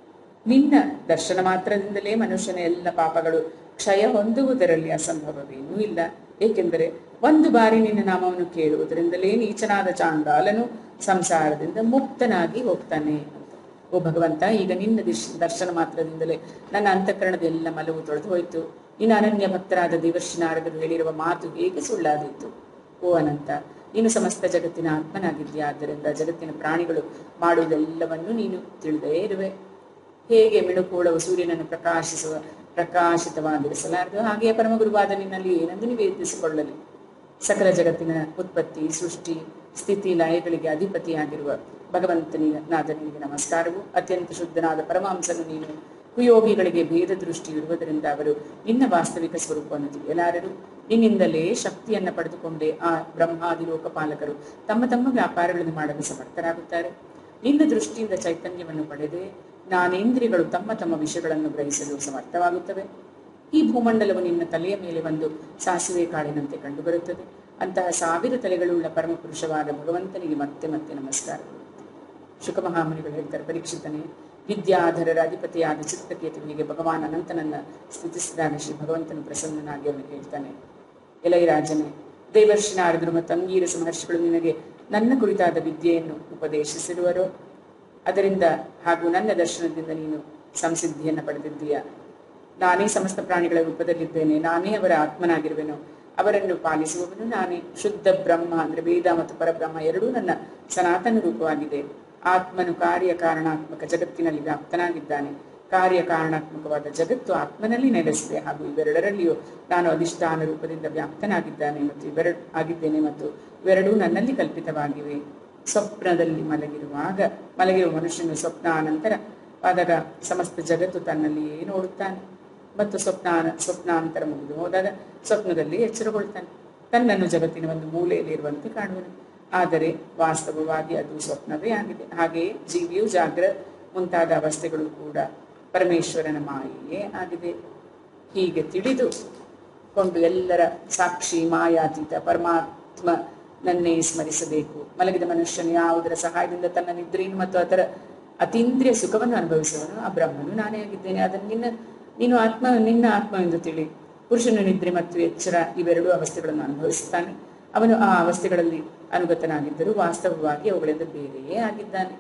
ನಿನ್ನ ದರ್ಶನ ಮಾತ್ರದಿಂದಲೇ ಮನುಷ್ಯನ ಎಲ್ಲ ಪಾಪಗಳು ಕ್ಷಯ ಹೊಂದುವುದರಲ್ಲಿ ಅಸಂಭವವೇನೂ ಇಲ್ಲ ಏಕೆಂದರೆ ಒಂದು ಬಾರಿ ನಿನ್ನ ನಾಮವನ್ನು ಕೇಳುವುದರಿಂದಲೇ ನೀಚನಾದ ಚಾಂಡಾಲನು ಸಂಸಾರದಿಂದ ಮುಕ್ತನಾಗಿ ಹೋಗ್ತಾನೆ ಅಂತ ಓ ಭಗವಂತ ಈಗ ನಿನ್ನ ದಿಶ್- ದರ್ಶನ ಮಾತ್ರದಿಂದಲೇ ನನ್ನ ಅಂತಃಕರಣದ ಎಲ್ಲ ಮಲವು ತೊಳೆದು ಹೋಯಿತು ನಿನ್ನ ಅನನ್ಯ ಭಕ್ತರಾದ ದೇವರ್ಷಿ ನಾರದರು ಹೇಳಿರುವ ಮಾತು ಹೇಗೆ ಸುಳ್ಳಾದೀತು ಓ ಅನಂತ ನೀನು ಸಮಸ್ತ ಜಗತ್ತಿನ ಆತ್ಮನಾಗಿದ್ದೀಯ ಆದ್ದರಿಂದ ಜಗತ್ತಿನ ಪ್ರಾಣಿಗಳು ಮಾಡುವುದೆಲ್ಲವನ್ನು ನೀನು ತಿಳಿದೇ ಇರುವೆ ಹೇಗೆ ಮಿಣುಕುಳವು ಸೂರ್ಯನನ್ನು ಪ್ರಕಾಶಿಸುವ ಪ್ರಕಾಶಿತವಾಗಿರಿಸಲಾರದು ಹಾಗೆಯೇ ಪರಮಗುರುವಾದ ನಿನ್ನಲ್ಲಿ ಏನೆಂದು ನಿವೇದಿಸಿಕೊಳ್ಳಲಿ ಸಕಲ ಜಗತ್ತಿನ ಉತ್ಪತ್ತಿ ಸೃಷ್ಟಿ ಸ್ಥಿತಿ ಲಯಗಳಿಗೆ ಅಧಿಪತಿಯಾಗಿರುವ ಭಗವಂತನಿಗೆ ನಾದನಿಗೆ ನಮಸ್ಕಾರವು ಅತ್ಯಂತ ಶುದ್ಧನಾದ ಪರಮಾಂಸನು ನೀನು ಕುಯೋಗಿಗಳಿಗೆ ಭೇದ ದೃಷ್ಟಿ ಇರುವುದರಿಂದ ಅವರು ನಿನ್ನ ವಾಸ್ತವಿಕ ಸ್ವರೂಪವನ್ನು ತಿಳಿಯಲಾರರು ನಿನ್ನಿಂದಲೇ ಶಕ್ತಿಯನ್ನ ಪಡೆದುಕೊಂಡೇ ಆ ಬ್ರಹ್ಮಾದಿ ಲೋಕಪಾಲಕರು ತಮ್ಮ ತಮ್ಮ ವ್ಯಾಪಾರಗಳನ್ನು ಮಾಡಲು ಸಮರ್ಥರಾಗುತ್ತಾರೆ ನಿನ್ನ ದೃಷ್ಟಿಯಿಂದ ಚೈತನ್ಯವನ್ನು ಪಡೆದೇ ಜ್ಞಾನೇಂದ್ರಿಯಗಳು ತಮ್ಮ ತಮ್ಮ ವಿಷಯಗಳನ್ನು ಗ್ರಹಿಸಲು ಸಮರ್ಥವಾಗುತ್ತವೆ ಈ ಭೂಮಂಡಲವು ನಿನ್ನ ತಲೆಯ ಮೇಲೆ ಒಂದು ಸಾಸಿವೆ ಕಾಳಿನಂತೆ ಕಂಡುಬರುತ್ತದೆ ಅಂತಹ ಸಾವಿರ ತಲೆಗಳುಳ್ಳ ಪರಮಪುರುಷವಾದ ಭಗವಂತನಿಗೆ ಮತ್ತೆ ಮತ್ತೆ ನಮಸ್ಕಾರಗಳು ಶುಕ ಮಹಾಮುನಿಗಳು ಹೇಳ್ತಾರೆ ಪರೀಕ್ಷಿತನೇ ವಿದ್ಯಾಧರರ ಅಧಿಪತಿಯಾದ ಚಿತ್ರಕೇತುವಿಗೆ ಭಗವಾನ್ ಅನಂತನನ್ನ ಸ್ತುತಿಸಿದಾಗ ಶ್ರೀ ಭಗವಂತನು ಪ್ರಸನ್ನನಾಗಿ ಅವನಿಗೆ ಹೇಳ್ತಾನೆ ಎಲೈ ರಾಜನೇ ದೇವರ್ಷಿ ನಾರದರು ಮತ್ತು ಅಂಗೀರಸ ಮಹರ್ಷಿಗಳು ನಿನಗೆ ನನ್ನ ಕುರಿತಾದ ವಿದ್ಯೆಯನ್ನು ಉಪದೇಶಿಸಿರುವರೋ ಅದರಿಂದ ಹಾಗೂ ನನ್ನ ದರ್ಶನದಿಂದ ನೀನು ಸಂಸಿದ್ಧಿಯನ್ನು ಪಡೆದಿದ್ದೀಯ ನಾನೇ ಸಮಸ್ತ ಪ್ರಾಣಿಗಳ ರೂಪದಲ್ಲಿದ್ದೇನೆ ನಾನೇ ಅವರ ಆತ್ಮನಾಗಿರುವೆನು ಅವರನ್ನು ಪಾಲಿಸುವವನು ನಾನೇ ಶುದ್ಧ ಬ್ರಹ್ಮ ಅಂದ್ರೆ ವೇದ ಮತ್ತು ಪರಬ್ರಹ್ಮ ಎರಡೂ ನನ್ನ ಸನಾತನ ರೂಪವಾಗಿದೆ ಆತ್ಮನು ಕಾರ್ಯ ಕಾರಣಾತ್ಮಕ ಜಗತ್ತಿನಲ್ಲಿ ವ್ಯಾಪ್ತನಾಗಿದ್ದಾನೆ ಕಾರ್ಯ ಕಾರಣಾತ್ಮಕವಾದ ಜಗತ್ತು ಆತ್ಮನಲ್ಲಿ ನೆಲೆಸಿದೆ ಹಾಗೂ ಇವೆರಡರಲ್ಲಿಯೂ ನಾನು ಅಧಿಷ್ಠಾನ ರೂಪದಿಂದ ವ್ಯಾಪ್ತನಾಗಿದ್ದಾನೆ ಮತ್ತು ಇವೆರಡು ಆಗಿದ್ದೇನೆ ಮತ್ತು ಇವೆರಡೂ ನನ್ನಲ್ಲಿ ಕಲ್ಪಿತವಾಗಿವೆ ಸ್ವಪ್ನದಲ್ಲಿ ಮಲಗಿರುವಾಗ ಮಲಗಿರುವ ಮನುಷ್ಯನು ಸ್ವಪ್ನ ಅನಂತರ ಆದಾಗ ಸಮಸ್ತ ಜಗತ್ತು ತನ್ನಲ್ಲಿಯೇ ನೋಡುತ್ತಾನೆ ಮತ್ತು ಸ್ವಪ್ನ ಸ್ವಪ್ನಾಂತರ ಮುಗಿದು ಹೋದಾಗ ಸ್ವಪ್ನದಲ್ಲಿ ಎಚ್ಚರಗೊಳ್ತಾನೆ ತನ್ನನ್ನು ಜಗತ್ತಿನ ಒಂದು ಮೂಲೆಯಲ್ಲಿ ಇರುವಂತೆ ಕಾಣುವನು ಆದರೆ ವಾಸ್ತವವಾಗಿ ಅದು ಸ್ವಪ್ನವೇ ಆಗಿದೆ ಹಾಗೆಯೇ ಜೀವಿಯು ಜಾಗ್ರ ಮುಂತಾದ ಅವಸ್ಥೆಗಳು ಕೂಡ ಪರಮೇಶ್ವರನ ಮಾಯೆಯೇ ಆಗಿದೆ ಹೀಗೆ ತಿಳಿದು ಕೊಂಡು ಎಲ್ಲರ ಸಾಕ್ಷಿ ಮಾಯಾತೀತ ಪರಮಾತ್ಮ ನನ್ನೇ ಸ್ಮರಿಸಬೇಕು ಮಲಗಿದ ಮನುಷ್ಯನು ಯಾವುದರ ಸಹಾಯದಿಂದ ತನ್ನ ನಿದ್ರೆಯನ್ನು ಮತ್ತು ಅದರ ಅತೀಂದ್ರಿಯ ಸುಖವನ್ನು ಅನುಭವಿಸುವನು ಆ ಬ್ರಹ್ಮನು ನಾನೇ ಆಗಿದ್ದೇನೆ ಅದನ್ನು ನಿನ್ನ ನೀನು ಆತ್ಮ ನಿನ್ನ ಆತ್ಮ ಎಂದು ತಿಳಿ ಪುರುಷನ ನಿದ್ರೆ ಮತ್ತು ಎಚ್ಚರ ಇವೆರಡೂ ಅವಸ್ಥೆಗಳನ್ನು ಅನುಭವಿಸುತ್ತಾನೆ ಅವನು ಆ ಅವಸ್ಥೆಗಳಲ್ಲಿ ಅನುಗತನಾಗಿದ್ದರೂ ವಾಸ್ತವವಾಗಿ ಅವುಗಳಿಂದ ಬೇರೆಯೇ ಆಗಿದ್ದಾನೆ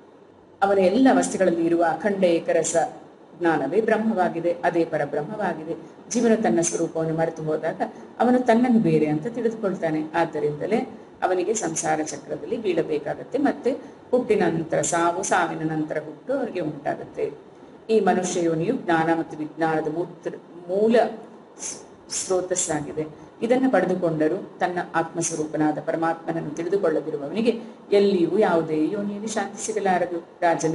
ಅವನ ಎಲ್ಲ ಅವಸ್ಥೆಗಳಲ್ಲಿ ಇರುವ ಅಖಂಡ ಏಕರಸ ಜ್ಞಾನವೇ ಬ್ರಹ್ಮವಾಗಿದೆ ಅದೇ ಪರಬ್ರಹ್ಮವಾಗಿದೆ ಜೀವನ ತನ್ನ ಸ್ವರೂಪವನ್ನು ಮರೆತು ಹೋದಾಗ ಅವನು ತನ್ನನ್ನು ಬೇರೆ ಅಂತ ತಿಳಿದುಕೊಳ್ತಾನೆ ಆದ್ದರಿಂದಲೇ ಅವನಿಗೆ ಸಂಸಾರ ಚಕ್ರದಲ್ಲಿ ಬೀಳಬೇಕಾಗತ್ತೆ ಮತ್ತೆ ಹುಟ್ಟಿನ ನಂತರ ಸಾವು ಸಾವಿನ ನಂತರ ಹುಟ್ಟು ಅವನಿಗೆ ಉಂಟಾಗುತ್ತೆ ಈ ಮನುಷ್ಯ ಯೋನಿಯು ಜ್ಞಾನ ಮತ್ತು ವಿಜ್ಞಾನದ ಮೂತ್ರ ಮೂಲ ಸ್- ಸ್ರೋತಸ್ಸಾಗಿದೆ ಇದನ್ನು ಪಡೆದುಕೊಂಡರೂ ತನ್ನ ಆತ್ಮಸ್ವರೂಪನಾದ ಪರಮಾತ್ಮನನ್ನು ತಿಳಿದುಕೊಳ್ಳದಿರುವವನಿಗೆ ಎಲ್ಲಿಯೂ ಯಾವುದೇ ಯೋನಿಯಲ್ಲಿ ಶಾಂತಿ ಸಿಗಲಾರದು ರಾಜನೇ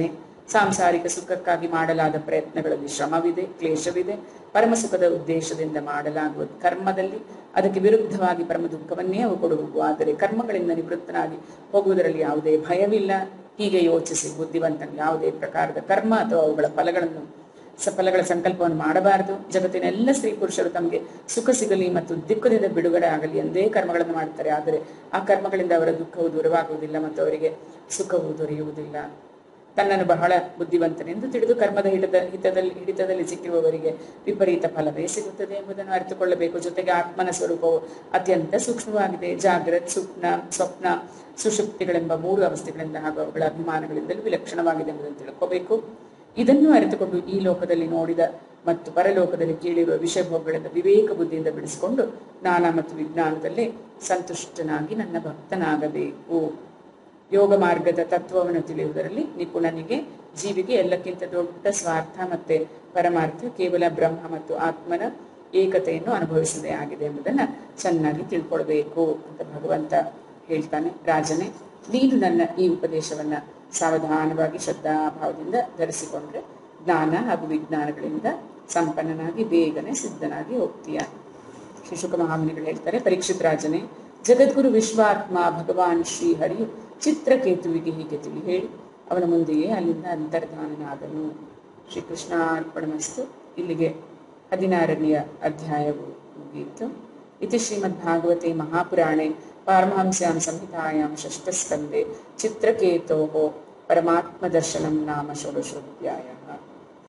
ಸಾಂಸಾರಿಕ ಸುಖಕ್ಕಾಗಿ ಮಾಡಲಾದ ಪ್ರಯತ್ನಗಳಲ್ಲಿ ಶ್ರಮವಿದೆ ಕ್ಲೇಶವಿದೆ ಪರಮ ಸುಖದ ಉದ್ದೇಶದಿಂದ ಮಾಡಲಾಗುವ ಕರ್ಮದಲ್ಲಿ ಅದಕ್ಕೆ ವಿರುದ್ಧವಾಗಿ ಪರಮ ದುಃಖವನ್ನೇ ಅವು ಕೊಡುವು ಆದರೆ ಕರ್ಮಗಳಿಂದ ನಿವೃತ್ತನಾಗಿ ಹೋಗುವುದರಲ್ಲಿ ಯಾವುದೇ ಭಯವಿಲ್ಲ ಹೀಗೆ ಯೋಚಿಸಿ ಬುದ್ಧಿವಂತನು ಯಾವುದೇ ಪ್ರಕಾರದ ಕರ್ಮ ಅಥವಾ ಅವುಗಳ ಫಲಗಳನ್ನು ಸ ಫಲಗಳ ಸಂಕಲ್ಪವನ್ನು ಮಾಡಬಾರದು ಜಗತ್ತಿನ ಎಲ್ಲ ಸ್ತ್ರೀ ಪುರುಷರು ತಮಗೆ ಸುಖ ಸಿಗಲಿ ಮತ್ತು ದುಃಖದಿಂದ ಬಿಡುಗಡೆ ಆಗಲಿ ಎಂದೇ ಕರ್ಮಗಳನ್ನು ಮಾಡ್ತಾರೆ ಆದರೆ ಆ ಕರ್ಮಗಳಿಂದ ಅವರ ದುಃಖವು ದೂರವಾಗುವುದಿಲ್ಲ ಮತ್ತು ಅವರಿಗೆ ಸುಖವು ದೊರೆಯುವುದಿಲ್ಲ ತನ್ನನ್ನು ಬಹಳ ಬುದ್ಧಿವಂತನೆಂದು ತಿಳಿದು ಕರ್ಮದ ಹಿಡಿದ ಹಿತದಲ್ಲಿ ಹಿಡಿತದಲ್ಲಿ ಸಿಕ್ಕಿರುವವರಿಗೆ ವಿಪರೀತ ಫಲವೇ ಸಿಗುತ್ತದೆ ಎಂಬುದನ್ನು ಅರಿತುಕೊಳ್ಳಬೇಕು ಜೊತೆಗೆ ಆತ್ಮನ ಸ್ವರೂಪವು ಅತ್ಯಂತ ಸೂಕ್ಷ್ಮವಾಗಿದೆ ಜಾಗ್ರತ್ ಸ್ವಪ್ನ ಸ್ವಪ್ನ ಸುಷುಪ್ತಿಗಳೆಂಬ ಮೂರು ಅವಸ್ಥೆಗಳಿಂದ ಹಾಗೂ ಅವುಗಳ ಅಭಿಮಾನಗಳಿಂದಲೂ ವಿಲಕ್ಷಣವಾಗಿದೆ ಎಂಬುದನ್ನು ತಿಳ್ಕೋಬೇಕು ಇದನ್ನು ಅರಿತುಕೊಂಡು ಈ ಲೋಕದಲ್ಲಿ ನೋಡಿದ ಮತ್ತು ಪರಲೋಕದಲ್ಲಿ ಕೇಳಿರುವ ವಿಷಯ ಭೋಗಗಳಿಂದ ವಿವೇಕ ಬುದ್ಧಿಯಿಂದ ಬಿಡಿಸಿಕೊಂಡು ಜ್ಞಾನ ಮತ್ತು ವಿಜ್ಞಾನದಲ್ಲೇ ಸಂತುಷ್ಟನಾಗಿ ನನ್ನ ಭಕ್ತನಾಗಬೇಕು ಯೋಗ ಮಾರ್ಗದ ತತ್ವವನ್ನು ತಿಳಿಯುವುದರಲ್ಲಿ ನಿಪುಣನಿಗೆ ಜೀವಿಗೆ ಎಲ್ಲಕ್ಕಿಂತ ದೊಡ್ಡ ಸ್ವಾರ್ಥ ಮತ್ತೆ ಪರಮಾರ್ಥ ಕೇವಲ ಬ್ರಹ್ಮ ಮತ್ತು ಆತ್ಮನ ಏಕತೆಯನ್ನು ಅನುಭವಿಸದೇ ಆಗಿದೆ ಎಂಬುದನ್ನ ಚೆನ್ನಾಗಿ ತಿಳ್ಕೊಳ್ಬೇಕು ಅಂತ ಭಗವಂತ ಹೇಳ್ತಾನೆ ರಾಜನೇ ನೀನು ನನ್ನ ಈ ಉಪದೇಶವನ್ನ ಸಾವಧಾನವಾಗಿ ಶ್ರದ್ಧಾಭಾವದಿಂದ ಧರಿಸಿಕೊಂಡ್ರೆ ಜ್ಞಾನ ಹಾಗೂ ವಿಜ್ಞಾನಗಳಿಂದ ಸಂಪನ್ನನಾಗಿ ಬೇಗನೆ ಸಿದ್ಧನಾಗಿ ಹೋಗ್ತೀಯ ಶಿಶುಕ ಮಹಾಮುನಿಗಳು ಹೇಳ್ತಾರೆ ಪರೀಕ್ಷಿತ್ ರಾಜನೇ ಜಗದ್ಗುರು ವಿಶ್ವಾತ್ಮ ಭಗವಾನ್ ಶ್ರೀ ಹರಿಯು ಚಿತ್ರಕೇತುವಿಗೆ ಹೀಗೆ ತಿಳಿ ಹೇಳಿ ಅವನ ಮುಂದೆಯೇ ಅಲ್ಲಿಂದ ಅಂತರ್ಧಾನನಾದನು ಶ್ರೀಕೃಷ್ಣ ಅರ್ಪಣಮಸ್ತು ಇಲ್ಲಿಗೆ ಹದಿನಾರನೆಯ ಅಧ್ಯಾಯವು ಮುಗಿಯಿತು ಇತಿ ಶ್ರೀಮದ್ಭಾಗವತೆ ಮಹಾಪುರಾಣೆ ಪಾರಮಹಂಸ್ಯಾಂ ಸಂಹಿತಾಯಾಂ ಷಷ್ಠಸ್ಕಂದೆ ಚಿತ್ರಕೇತೋः ಪರಮಾತ್ಮದರ್ಶನಂ ನಾಮ ಷೋಡಶೋಧ್ಯಾಯः